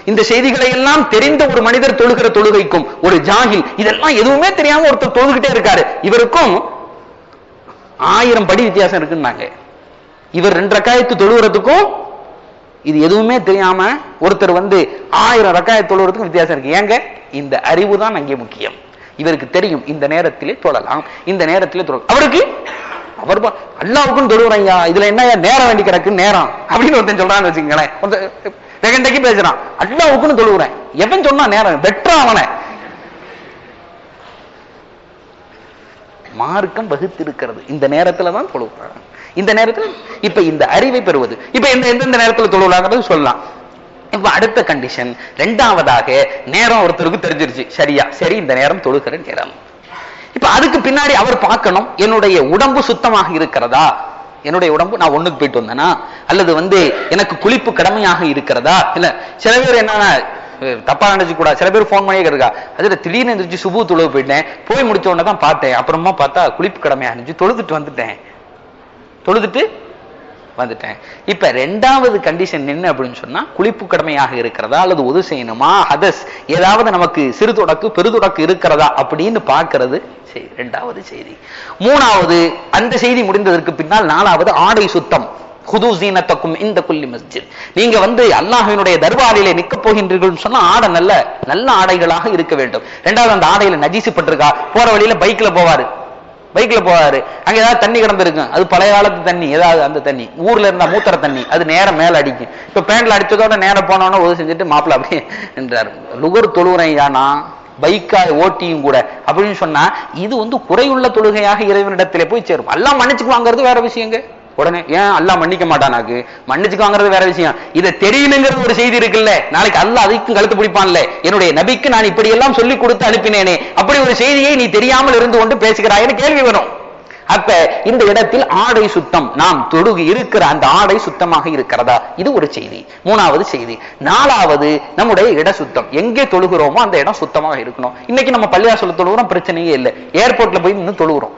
இந்த செய்திகளை எல்லாம் தெரிந்த ஒரு மனிதர் தொழுகிற தொழுகைக்கும் ஒரு ஜாகில் இதெல்லாம் எதுவுமே தெரியாம ஒருத்தர் தொழுகிட்டே இருக்காரு இவருக்கும் ஆயிரம் படி வித்தியாசம் இருக்குன்னாங்க இவர் ரெண்டு ரக்காயத்து தொழுகிறதுக்கும் இது எதுவுமே தெரியாம ஒருத்தர் வந்து ஆயிரம் ரக்காயத்து தொழுகிறதுக்கும் வித்தியாசம் இருக்கு ஏங்க இந்த அறிவு தான் அங்கே முக்கியம் இவருக்கு தெரியும் இந்த நேரத்திலே தொழலாம் இந்த நேரத்திலே தொழலாம் அவருக்கு அவர் பா- அல்லாவுக்கும் தொழுவுறையா இதுல என்ன நேரம் வேண்டி கிடக்கு நேரம் அப்படின்னு ஒருத்தன் சொல்றான்னு வச்சுக்கங்களேன் ஒருத்தன் வெகண்டைக்கு பேசுறான் அல்லாவுக்குன்னு தொழுவுறேன் எவன் சொன்னா நேரம் வெட்டுறான் அவனை மார்க்கம் வகுத்திருக்கிறது இந்த நேரத்துல தான் தொழுகிறாங்க இந்த நேரத்துல இப்ப இந்த அறிவை பெறுவது இப்ப எந்த எந்தெந்த நேரத்துல தொழுகிறாங்கிறது சொல்லலாம் இப்ப அடுத்த கண்டிஷன் ரெண்டாவதாக நேரம் ஒருத்தருக்கு தெரிஞ்சிருச்சு சரியா சரி இந்த நேரம் தொழுகிற நேரம் இப்ப அதுக்கு பின்னாடி அவர் பார்க்கணும் என்னுடைய உடம்பு சுத்தமாக இருக்கிறதா என்னுடைய உடம்பு நான் ஒண்ணுக்கு போயிட்டு வந்தேனா அல்லது வந்து எனக்கு குளிப்பு கடமையாக இருக்கிறதா இல்ல சில பேர் என்னன்னா அஹ், தப்பா நினைச்சு கூட சில பேர் ஃபோன் பண்ணியே இருக்கா அதுல திடீர்னு எந்திரிச்சு சுபு தொழுவு போயிட்டேன் போய் முடிச்ச உடனே தான் பார்த்தேன் அப்புறமா பார்த்தா குளிப்பு கடமையா இருந்துச்சு தொழுதுட்டு வந்துட்டேன் தொழுதுட்டு வந்துட்டேன் இப்ப ரெண்டாவது கண்டிஷன் என்ன அப்படின்னு சொன்னா குளிப்பு கடமையாக இருக்கிறதா அல்லது உது செய்யணுமா ஹதஸ் ஏதாவது நமக்கு சிறு தொடக்கு பெருதொடக்கு இருக்கிறதா அப்படின்னு பார்க்கிறது சரி ரெண்டாவது செய்தி மூணாவது அந்த செய்தி முடிந்ததற்கு பின்னால் நாலாவது ஆடை சுத்தம் ஹுது ஜீனத்தக்கும் இந்த குல்லி மஸ்ஜித் நீங்க வந்து அல்லாஹ்வினுடைய தர்பாரிலே நிக்க போகின்றீர்கள் சொன்னா ஆடை நல்ல நல்ல ஆடைகளாக இருக்க வேண்டும் ரெண்டாவது அந்த ஆடையில நஜீசுப்பட்டிருக்கா போற வழியில பைக்ல போவாரு பைக்ல போவாரு அங்க ஏதாவது தண்ணி கிடந்திருக்கும் அது பழைய காலத்து தண்ணி ஏதாவது அந்த தண்ணி ஊர்ல இருந்தா மூத்திர தண்ணி அது நேரம் மேல அடிக்கும் இப்ப பேண்ட்ல அடிச்சதோட நேரம் போனோன்னு உதவி செஞ்சுட்டு மாப்பிள்ள அப்படியே என்றார் லுகர் தொழுகிறேன் யானா பைக்கா ஓட்டியும் கூட அப்படின்னு சொன்னா இது வந்து குறையுள்ள தொழுகையாக இறைவனிடத்திலே போய் சேரும் எல்லாம் மன்னிச்சுக்குவாங்கிறது வேற விஷயங்க உடனே ஏன் அல்லாஹ் மன்னிக்க மாட்டானாக்கு மன்னிச்சுக்குவாங்கிறது வேற விஷயம் இதை தெரியணுங்கிறது ஒரு செய்தி இருக்குல்ல நாளைக்கு அல்லாஹ் அதுக்கும் கழுத்து பிடிப்பான்ல என்னுடைய நபிக்கு நான் இப்படி எல்லாம் சொல்லி கொடுத்து அனுப்பினேனே அப்படி ஒரு செய்தியை நீ தெரியாமல் இருந்து கொண்டு பேசுகிறாய்னு கேள்வி வரும் அப்ப இந்த இடத்தில் ஆடை சுத்தம் நாம் தொடுகு இருக்கிற அந்த ஆடை சுத்தமாக இருக்கிறதா இது ஒரு செய்தி மூணாவது செய்தி நாலாவது நம்முடைய இட சுத்தம் எங்கே தொழுகிறோமோ அந்த இடம் சுத்தமாக இருக்கணும் இன்னைக்கு நம்ம பள்ளியாசல தொழுகிறோம் பிரச்சனையே இல்லை ஏர்போர்ட்ல போய் நின்று தொழுகிறோம்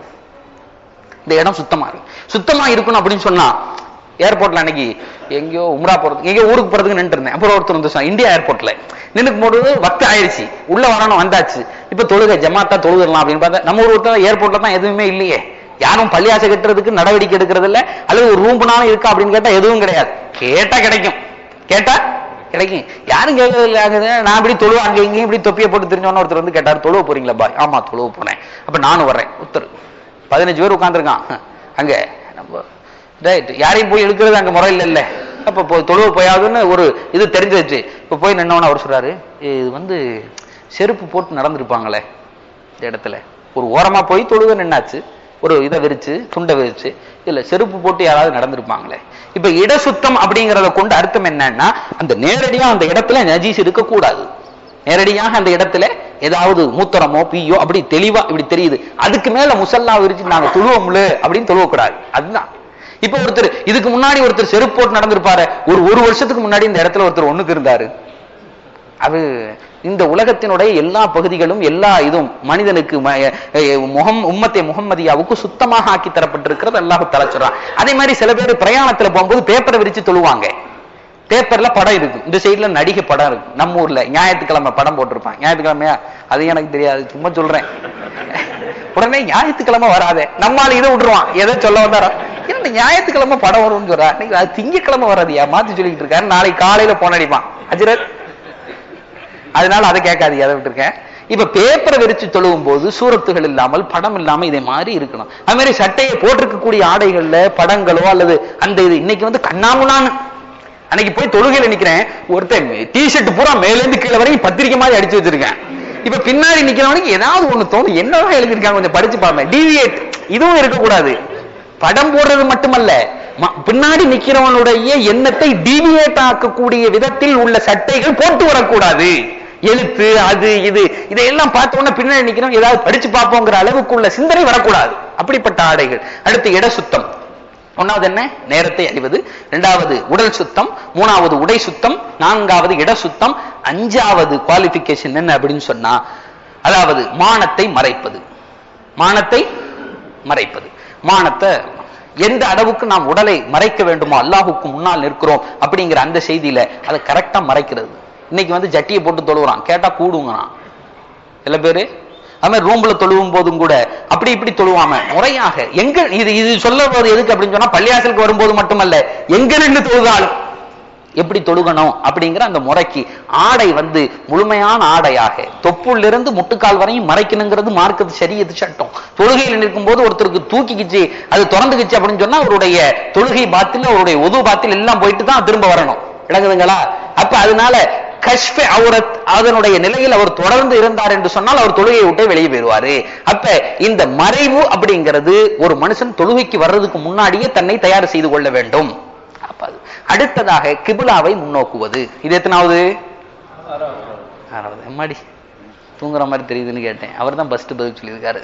இந்த இடம் சுத்தமா இருக்கு சுத்தமா இருக்கணும் அப்படின்னு சொன்னா ஏர்போர்ட்ல அன்னைக்கு எங்கேயோ உம்ரா போறது எங்கேயோ ஊருக்கு போறதுக்கு நின்று இருந்தேன் அப்புறம் ஒருத்தர் வந்து சொன்னான், இந்தியா ஏர்போர்ட்ல நின்னுக்கு போது வக்து ஆயிடுச்சு உள்ள வரணும் வந்தாச்சு இப்ப தொழுகை ஜமாத்தா தொழுகலாம் அப்படின்னு பார்த்தா நம்ம ஊர் ஒருத்தர் ஏர்போர்ட்ல தான் எதுவுமே இல்லையே யாரும் பள்ளியாசை கட்டுறதுக்கு நடவடிக்கை எடுக்கிறது இல்ல அல்லது ஒரு ரூம்னாலும் இருக்கா அப்படின்னு கேட்டா எதுவும் கிடையாது கேட்டா கிடைக்கும் கேட்டா கிடைக்கும் யாரும் கேட்கறது நான் இப்படி தொழுவ அங்க இங்கேயும் இப்படி தொப்பியை போட்டு தெரிஞ்சவன ஒருத்தர் வந்து கேட்டார் தொழுவ போறீங்களா பாய் ஆமா தொழுவ போனேன் அப்ப நானும் வர்றேன் ஒருத்தர் பதினஞ்சு பேர் உட்காந்துருக்கான் அங்க நம்ம ரைட் யாரையும் போய் எடுக்கிறது அங்க முறை இல்ல அப்ப போய் தொழுவ போயாதுன்னு ஒரு இது தெரிஞ்சிருச்சு இப்ப போய் நின்னவன அவர் சொல்றாரு இது வந்து செருப்பு போட்டு நடந்திருப்பாங்களே இந்த இடத்துல ஒரு ஓரமா போய் தொழுக நின்னாச்சு ஒரு இதை விரிச்சு துண்டை விரிச்சு இல்ல செருப்பு போட்டு யாராவது நடந்திருப்பாங்களே இப்ப இட சுத்தம் அப்படிங்கறத கொண்டு அர்த்தம் என்னன்னா அந்த நேரடியா அந்த இடத்துல நஜீஸ் இருக்கக்கூடாது நேரடியாக அந்த இடத்துல ஏதாவது மூத்திரமோ பீயோ அப்படி தெளிவா இப்படி தெரியுது அதுக்கு மேல முசல்லா விரிச்சு நாங்க தொழுவோம்ல அப்படின்னு தொழுவக்கூடாது அதுதான் இப்ப ஒருத்தர் இதுக்கு முன்னாடி ஒருத்தர் செருப்பு போட்டு நடந்திருப்பாரு ஒரு ஒரு வருஷத்துக்கு முன்னாடி இந்த இடத்துல ஒருத்தர் ஒண்ணுக்கு இருந்தாரு அது இந்த உலகத்தினுடைய எல்லா பகுதிகளும் எல்லா இதுவும் மனிதனுக்கு ம- எ- முகம் உம்மத்தை முகம்மதியாவுக்கு சுத்தமாக ஆக்கி தரப்பட்டிருக்கிறது அல்லாஹு தஆலா சொல்றான் அதே மாதிரி சில பேர் பிரயாணத்துல போகும்போது பேப்பரை விரிச்சு தொழுவாங்க பேப்பர்ல படம் இருக்கு இந்த சைடுல நடிகை படம் இருக்கு நம்ம ஊர்ல ஞாயிற்றுக்கிழமை படம் போட்டிருப்பான் ஞாயிற்றுக்கிழமையா அது எனக்கு தெரியாது சும்மா சொல்றேன் உடனே ஞாயிற்றுக்கிழமை வராதே நம்மால இதை விட்டுருவான் எதை சொல்ல வந்தாரா என்ன ஞாயிற்றுக்கிழமை படம் வரும்னு சொல்றா இன்னைக்கு அது திங்கக்கிழமை வராதியா மாத்தி சொல்லிட்டு இருக்காரு நாளைக்கு காலையில போன் அடிப்பான் அஜரத் அதனால அதை கேட்காது அதை விட்டுருக்கேன் இப்ப பேப்பரை விரிச்சு தொழுவும் போது சூரத்துகள் இல்லாமல் படம் இல்லாம இதே மாதிரி இருக்கணும் அது மாதிரி சட்டையை போட்டிருக்கக்கூடிய ஆடைகள்ல படங்களோ அல்லது அந்த இது இன்னைக்கு வந்து கண்ணாமுனான்னு அன்னைக்கு போய் தொழுகையில நிக்கிறேன் ஒருத்தன் டிஷர்ட் பூரா மேல இருந்து கீழே வரைக்கும் பத்திரிக்கை மாதிரி அடிச்சு வச்சிருக்கேன் இப்ப பின்னாடி நிக்கிறவனுக்கு ஏதாவது ஒண்ணு தோணும் என்னதான் எழுதிருக்காங்க கொஞ்சம் படிச்சு பாருங்க டிவியேட் இதுவும் இருக்கக்கூடாது படம் போடுறது மட்டுமல்ல ம- பின்னாடி நிக்கிறவனுடைய எண்ணத்தை டிவியேட் ஆக்கக்கூடிய விதத்தில் உள்ள சட்டைகள் போட்டு வரக்கூடாது எழுத்து அது இது இதையெல்லாம் பார்த்த உடனே பின்னாடி நிக்கிறோம் ஏதாவது படிச்சு பார்ப்போங்கிற அளவுக்குள்ள சிந்தனை வரக்கூடாது அப்படிப்பட்ட ஆடைகள் அடுத்து இட சுத்தம் ஒன்னாவது என்ன நேரத்தை அறிவது இரண்டாவது உடல் சுத்தம் மூணாவது உடை சுத்தம் நான்காவது இட சுத்தம் அஞ்சாவது குவாலிபிகேஷன் என்ன அப்படின்னு சொன்னா அதாவது மானத்தை மறைப்பது மானத்தை மறைப்பது மானத்தை எந்த அளவுக்கு நாம் உடலை மறைக்க வேண்டுமோ அல்லாஹுக்கு முன்னால் நிற்கிறோம் அப்படிங்கிற அந்த செய்தியில அதை கரெக்டா மறைக்கிறது இன்னைக்கு வந்து ஜட்டியை போட்டு தொழுவுறான் கேட்டா கூடுங்கிறான் சில பேரு அது மாதிரி ரூம்ல தொழுவும் போதும் கூட அப்படி இப்படி தொழுவாம முறையாக எங்க இது இது சொல்ல போது எதுக்கு அப்படின்னு சொன்னா பள்ளியாசலுக்கு வரும்போது மட்டுமல்ல எங்க நின்று தொழுதாலும் எப்படி தொழுகணும் அப்படிங்கிற அந்த முறைக்கு ஆடை வந்து முழுமையான ஆடையாக தொப்புள்ளிருந்து முட்டுக்கால் வரையும் மறைக்கணுங்கிறது மார்க்கத்து சரியது சட்டம் தொழுகையில் நிற்கும் போது ஒருத்தருக்கு தூக்கிக்கிச்சு அது திறந்துக்கிச்சு அப்படின்னு சொன்னா அவருடைய தொழுகை பாத்தில் அவருடைய உது பாத்தில் எல்லாம் போயிட்டு தான் திரும்ப வரணும் விளங்குதுங்களா அப்ப அதனால கஷ்ப அவரத் அதனுடைய நிலையில் அவர் தொடர்ந்து இருந்தார் என்று சொன்னால் அவர் தொழுகையை விட்டே வெளியே போயிடுவாரு அப்ப இந்த மறைவு அப்படிங்கிறது ஒரு மனுஷன் தொழுகைக்கு வர்றதுக்கு முன்னாடியே தன்னை தயார் செய்து கொள்ள வேண்டும் அப்ப அது அடுத்ததாக கிபிலாவை முன்னோக்குவது இது எத்தனாவது ஆறாவது எம்மாடி தூங்குற மாதிரி தெரியுதுன்னு கேட்டேன் அவர் தான் ஃபர்ஸ்ட் பதில் சொல்லியிருக்காரு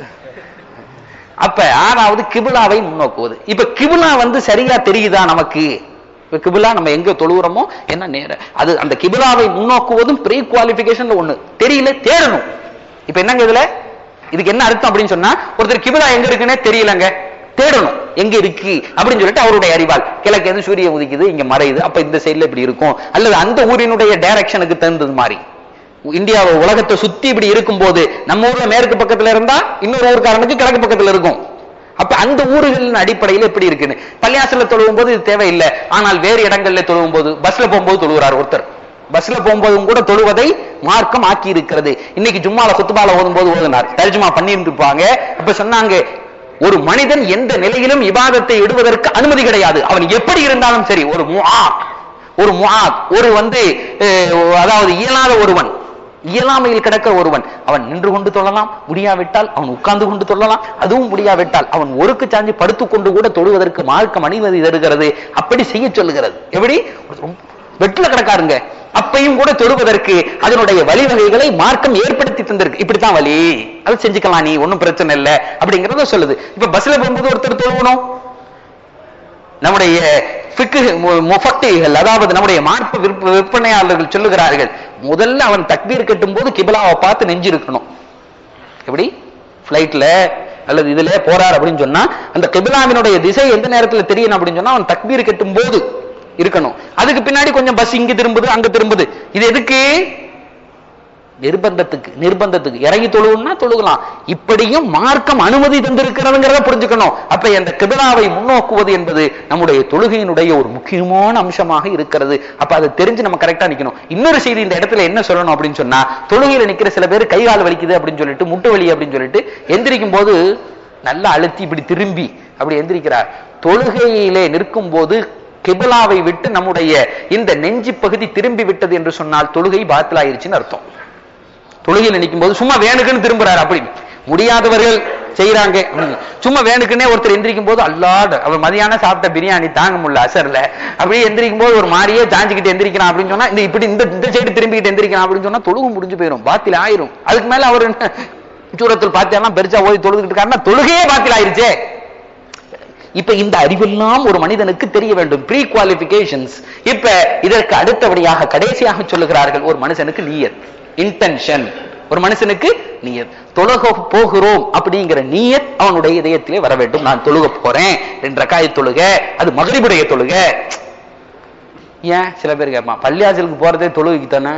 அப்ப ஆறாவது கிபிலாவை முன்னோக்குவது இப்ப கிபிலா வந்து சரியா தெரியுதா நமக்கு இப்ப கிபிலா நம்ம எங்க தொழுகிறோமோ என்ன நேர அது அந்த கிபிலாவை முன்னோக்குவதும் ப்ரீ குவாலிபிகேஷன் ஒண்ணு தெரியல தேடணும் இப்ப என்னங்க இதுல இதுக்கு என்ன அர்த்தம் அப்படின்னு சொன்னா ஒருத்தர் கிபிலா எங்க இருக்குன்னே தெரியலங்க தேடணும் எங்க இருக்கு அப்படின்னு சொல்லிட்டு அவருடைய அறிவால் கிழக்கு எது சூரியன் உதிக்குது இங்க மறையுது அப்ப இந்த சைடுல இப்படி இருக்கும் அல்லது அந்த ஊரினுடைய டைரக்ஷனுக்கு தகுந்தது மாதிரி இந்தியாவை உலகத்தை சுத்தி இப்படி இருக்கும்போது நம்ம ஊர்ல மேற்கு பக்கத்துல இருந்தா இன்னொரு ஊர்க்காரனுக்கு கிழக்கு பக்கத்துல இருக்கும் அப்ப அந்த ஊர்களின் அடிப்படையில் எப்படி இருக்குன்னு பள்ளியாசல தொழுவும் போது இது தேவையில்லை ஆனால் வேறு இடங்கள்ல தொழுவும் போது பஸ்ல போகும்போது தொழுகிறார் ஒருத்தர் பஸ்ல போகும்போதும் கூட தொழுவதை மார்க்கம் ஆக்கி இருக்கிறது இன்னைக்கு ஜும்மால குத்துபால ஓதும் போது ஓதுனார் தர்ஜுமா பண்ணியிருப்பாங்க அப்ப சொன்னாங்க ஒரு மனிதன் எந்த நிலையிலும் இபாதத்தை இடுவதற்கு அனுமதி கிடையாது அவன் எப்படி இருந்தாலும் சரி ஒரு முஆத் ஒரு முஆத் ஒரு வந்து அஹ், அதாவது இயலாத ஒருவன் இயலாமையில் கிடக்கிற ஒருவன் அவன் நின்று கொண்டு தொழலாம் முடியாவிட்டால் அவன் உட்கார்ந்து கொண்டு தொழலாம் அதுவும் முடியாவிட்டால் அவன் ஒருக்கு சாஞ்சி படுத்துக் கொண்டு கூட தொழுவதற்கு மார்க்கம் அனுமதி தருகிறது அப்படி செய்ய சொல்லுகிறது எப்படி வெட்டில கிடக்காருங்க அப்பையும் கூட தொழுவதற்கு அதனுடைய வழிவகைகளை மார்க்கம் ஏற்படுத்தி தந்திருக்கு இப்படித்தான் வழி அது செஞ்சுக்கலாம் நீ ஒண்ணும் பிரச்சனை இல்லை அப்படிங்கறத சொல்லுது இப்ப பஸ்ல போகும்போது ஒருத்தர் தொழுவணும் நம்முடைய ஃபிக்கு மு- முஃபக்திகள் அதாவது நம்முடைய மார்ப்பு விற்ப- விற்பனையாளர்கள் சொல்லுகிறார்கள் முதல்ல அவன் தக்பீர் கட்டும் போது கிபிலாவை பார்த்து நெஞ்சு இருக்கணும் எப்படி ஃபிளைட்ல அல்லது இதுல போறார் அப்படின்னு சொன்னா அந்த கிபிலாவினுடைய திசை எந்த நேரத்துல தெரியணும் அப்படின்னு சொன்னா அவன் தக்பீர் கட்டும் போது இருக்கணும் அதுக்கு பின்னாடி கொஞ்சம் பஸ் இங்க திரும்புது அங்க திரும்புது இது எதுக்கு நிர்பந்தத்துக்கு நிர்பந்தத்துக்கு இறங்கி தொழுவுன்னா தொழுகலாம் இப்படியும் மார்க்கம் அனுமதி தந்திருக்கிறதுங்கிறத புரிஞ்சுக்கணும் அப்ப அந்த கிபிலாவை முன்னோக்குவது என்பது நம்முடைய தொழுகையினுடைய ஒரு முக்கியமான அம்சமாக இருக்கிறது அப்ப அதை தெரிஞ்சு நம்ம கரெக்டா நிக்கணும் இன்னொரு செய்தி இந்த இடத்துல என்ன சொல்லணும் அப்படின்னு சொன்னா தொழுகையில நிக்கிற சில பேர் கை கால் வலிக்குது அப்படின்னு சொல்லிட்டு முட்டு வலி அப்படின்னு சொல்லிட்டு எந்திரிக்கும் போது நல்லா அழுத்தி இப்படி திரும்பி அப்படி எந்திரிக்கிறார் தொழுகையிலே நிற்கும் போது கிபிலாவை விட்டு நம்முடைய இந்த நெஞ்சு பகுதி திரும்பி விட்டது என்று சொன்னால் தொழுகை பாத்திலாயிருச்சுன்னு அர்த்தம் தொழுகையில் நிற்கும் போது சும்மா வேணுக்குன்னு திரும்புறாரு அப்படி முடியாதவர்கள் செய்யறாங்க சும்மா வேணுக்குன்னே ஒருத்தர் எந்திரிக்கும் போது அல்லாடு அவர் மதியானம் சாப்பிட்ட பிரியாணி தாங்க முடியல அசர்ல அப்படியே எந்திரிக்கும் போது ஒரு மாதிரியே சாஞ்சிக்கிட்டு எந்திரிக்கிறான் அப்படின்னு சொன்னா இந்த இப்படி இந்த இந்த சைடு திரும்பிக்கிட்டு எந்திரிக்கிறான் அப்படின்னு சொன்னா தொழுகு முடிஞ்சு போயிடும் பாத்தில் ஆயிரும் அதுக்கு மேல அவர் என்ன சூரத்தில் பாத்தியெல்லாம் பெருசா ஓதி தொழுதுகிட்டு இருக்காருன்னா தொழுகையே பாத்தில் ஆயிருச்சே இப்ப இந்த அறிவெல்லாம் ஒரு மனிதனுக்கு தெரிய வேண்டும் ப்ரீ குவாலிபிகேஷன்ஸ் இப்ப இதற்கு அடுத்தபடியாக கடைசியாக சொல்லுகிறார்கள் ஒரு மனுஷனுக்கு நீயத் இன்டென்ஷன் ஒரு மனுஷனுக்கு நீயத் தொழுக போகிறோம் அப்படிங்கிற நீயத் அவனுடைய இதயத்திலே வர வேண்டும் நான் தொழுக போறேன் ரெண்டு ரக்காய தொழுக அது மகரிபுடைய தொழுக ஏன் சில பேர் கேட்பான் பள்ளியாசலுக்கு போறதே தொழுகைக்கு தானே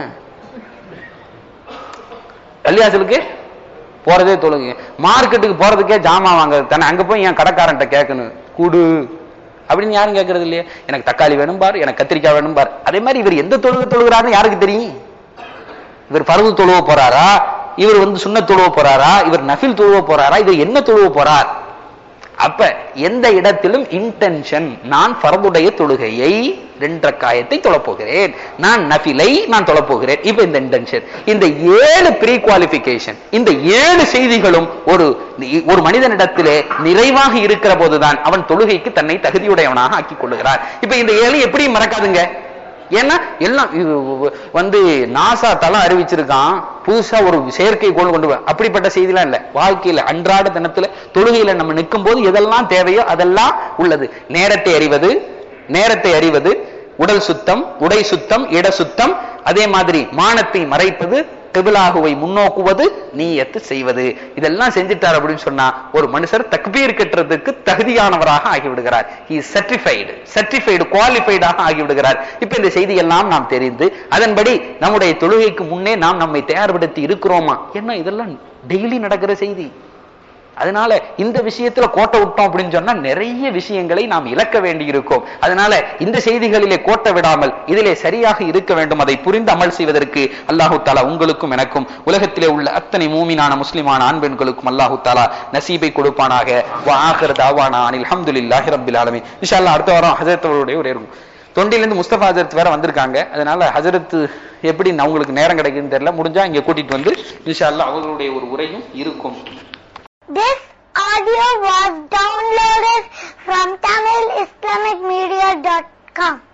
பள்ளியாசலுக்கு போறதே தொழுகை மார்க்கெட்டுக்கு போறதுக்கே ஜாமான் வாங்குறது தானே அங்க போய் என் கடைக்காரன்ட்ட கேட்கணும் கூடு அப்படின்னு யாரும் கேட்கறது இல்லையே எனக்கு தக்காளி வேணும் பார் எனக்கு கத்திரிக்காய் வேணும் பார் அதே மாதிரி இவர் எந்த தொழுகை தொழுகிறாருன்னு யாருக்கு தெரியும் இவர் பருவு தொழுவ போறாரா இவர் வந்து சுண்ண தொழுவ போறாரா இவர் நஃபில் தொழுவ போறாரா இவர் என்ன தொழுவ போறார் அப்ப எந்த இடத்திலும் இன்டென்ஷன் நான் பரதுடைய தொழுகையை ரெண்டரை காயத்தை தொழப்போகிறேன் நான் நஃபிலை நான் தொழப்போகிறேன் இப்ப இந்த இன்டென்ஷன் இந்த ஏழு ப்ரீ குவாலிபிகேஷன் இந்த ஏழு செய்திகளும் ஒரு ஒரு மனிதனிடத்திலே நிறைவாக இருக்கிற போதுதான் அவன் தொழுகைக்கு தன்னை தகுதியுடையவனாக ஆக்கிக் கொள்ளுகிறார் இப்ப இந்த ஏழு எப்படி மறக்காதுங்க ஏன்னா எல்லாம் இது வந்து நாசா தளம் அறிவிச்சிருக்கான் புதுசா ஒரு செயற்கைக்கோள் கொண்டு வா அப்படிப்பட்ட செய்திலாம் இல்ல வாழ்க்கையில அன்றாட தினத்துல தொழுகையில நம்ம நிற்கும் போது எதெல்லாம் தேவையோ அதெல்லாம் உள்ளது நேரத்தை அறிவது நேரத்தை அறிவது உடல் சுத்தம் உடை சுத்தம் இட சுத்தம் அதே மாதிரி மானத்தை மறைப்பது கிபிலாகுவை முன்னோக்குவது நீயத்து செய்வது இதெல்லாம் செஞ்சுட்டார் அப்படின்னு சொன்னா ஒரு மனுஷர் தக்பீர் கட்டுறதுக்கு தகுதியானவராக ஆகிவிடுகிறார் ஹி சர்டிஃபைடு சர்டிஃபைடு குவாலிஃபைடாக ஆகிவிடுகிறார் இப்ப இந்த செய்தி எல்லாம் நாம் தெரிந்து அதன்படி நம்முடைய தொழுகைக்கு முன்னே நாம் நம்மை தயார்படுத்தி இருக்கிறோமா என்ன இதெல்லாம் டெய்லி நடக்கிற செய்தி அதனால இந்த விஷயத்துல கோட்டை விட்டோம் அப்படின்னு சொன்னா நிறைய விஷயங்களை நாம் இழக்க வேண்டி இருக்கும் அதனால இந்த செய்திகளிலே கோட்டை விடாமல் இதிலே சரியாக இருக்க வேண்டும் அதை புரிந்து அமல் செய்வதற்கு அல்லாஹு தாலா உங்களுக்கும் எனக்கும் உலகத்திலே உள்ள அத்தனை மூமினான முஸ்லிமான ஆண் பெண்களுக்கும் அல்லாஹு தாலா நசீபை கொடுப்பானாக ஆஹர் தாவானா அனில் அஹமதுல்லாஹி ரபில் ஆலமீன் இன்ஷா அல்லாஹ் அடுத்த வாரம் ஹஜரத் அவருடைய ஒரு இருக்கும் தொண்டிலிருந்து முஸ்தபா ஹஜரத் வேற வந்திருக்காங்க அதனால ஹஜரத் எப்படி அவங்களுக்கு நேரம் கிடைக்குதுன்னு தெரியல முடிஞ்சா இங்க கூட்டிட்டு வந்து இன்ஷா அல்லாஹ் அவர்களுடைய ஒரு உரையும் இருக்கும் This audio was downloaded from TamilIslamicMedia.com.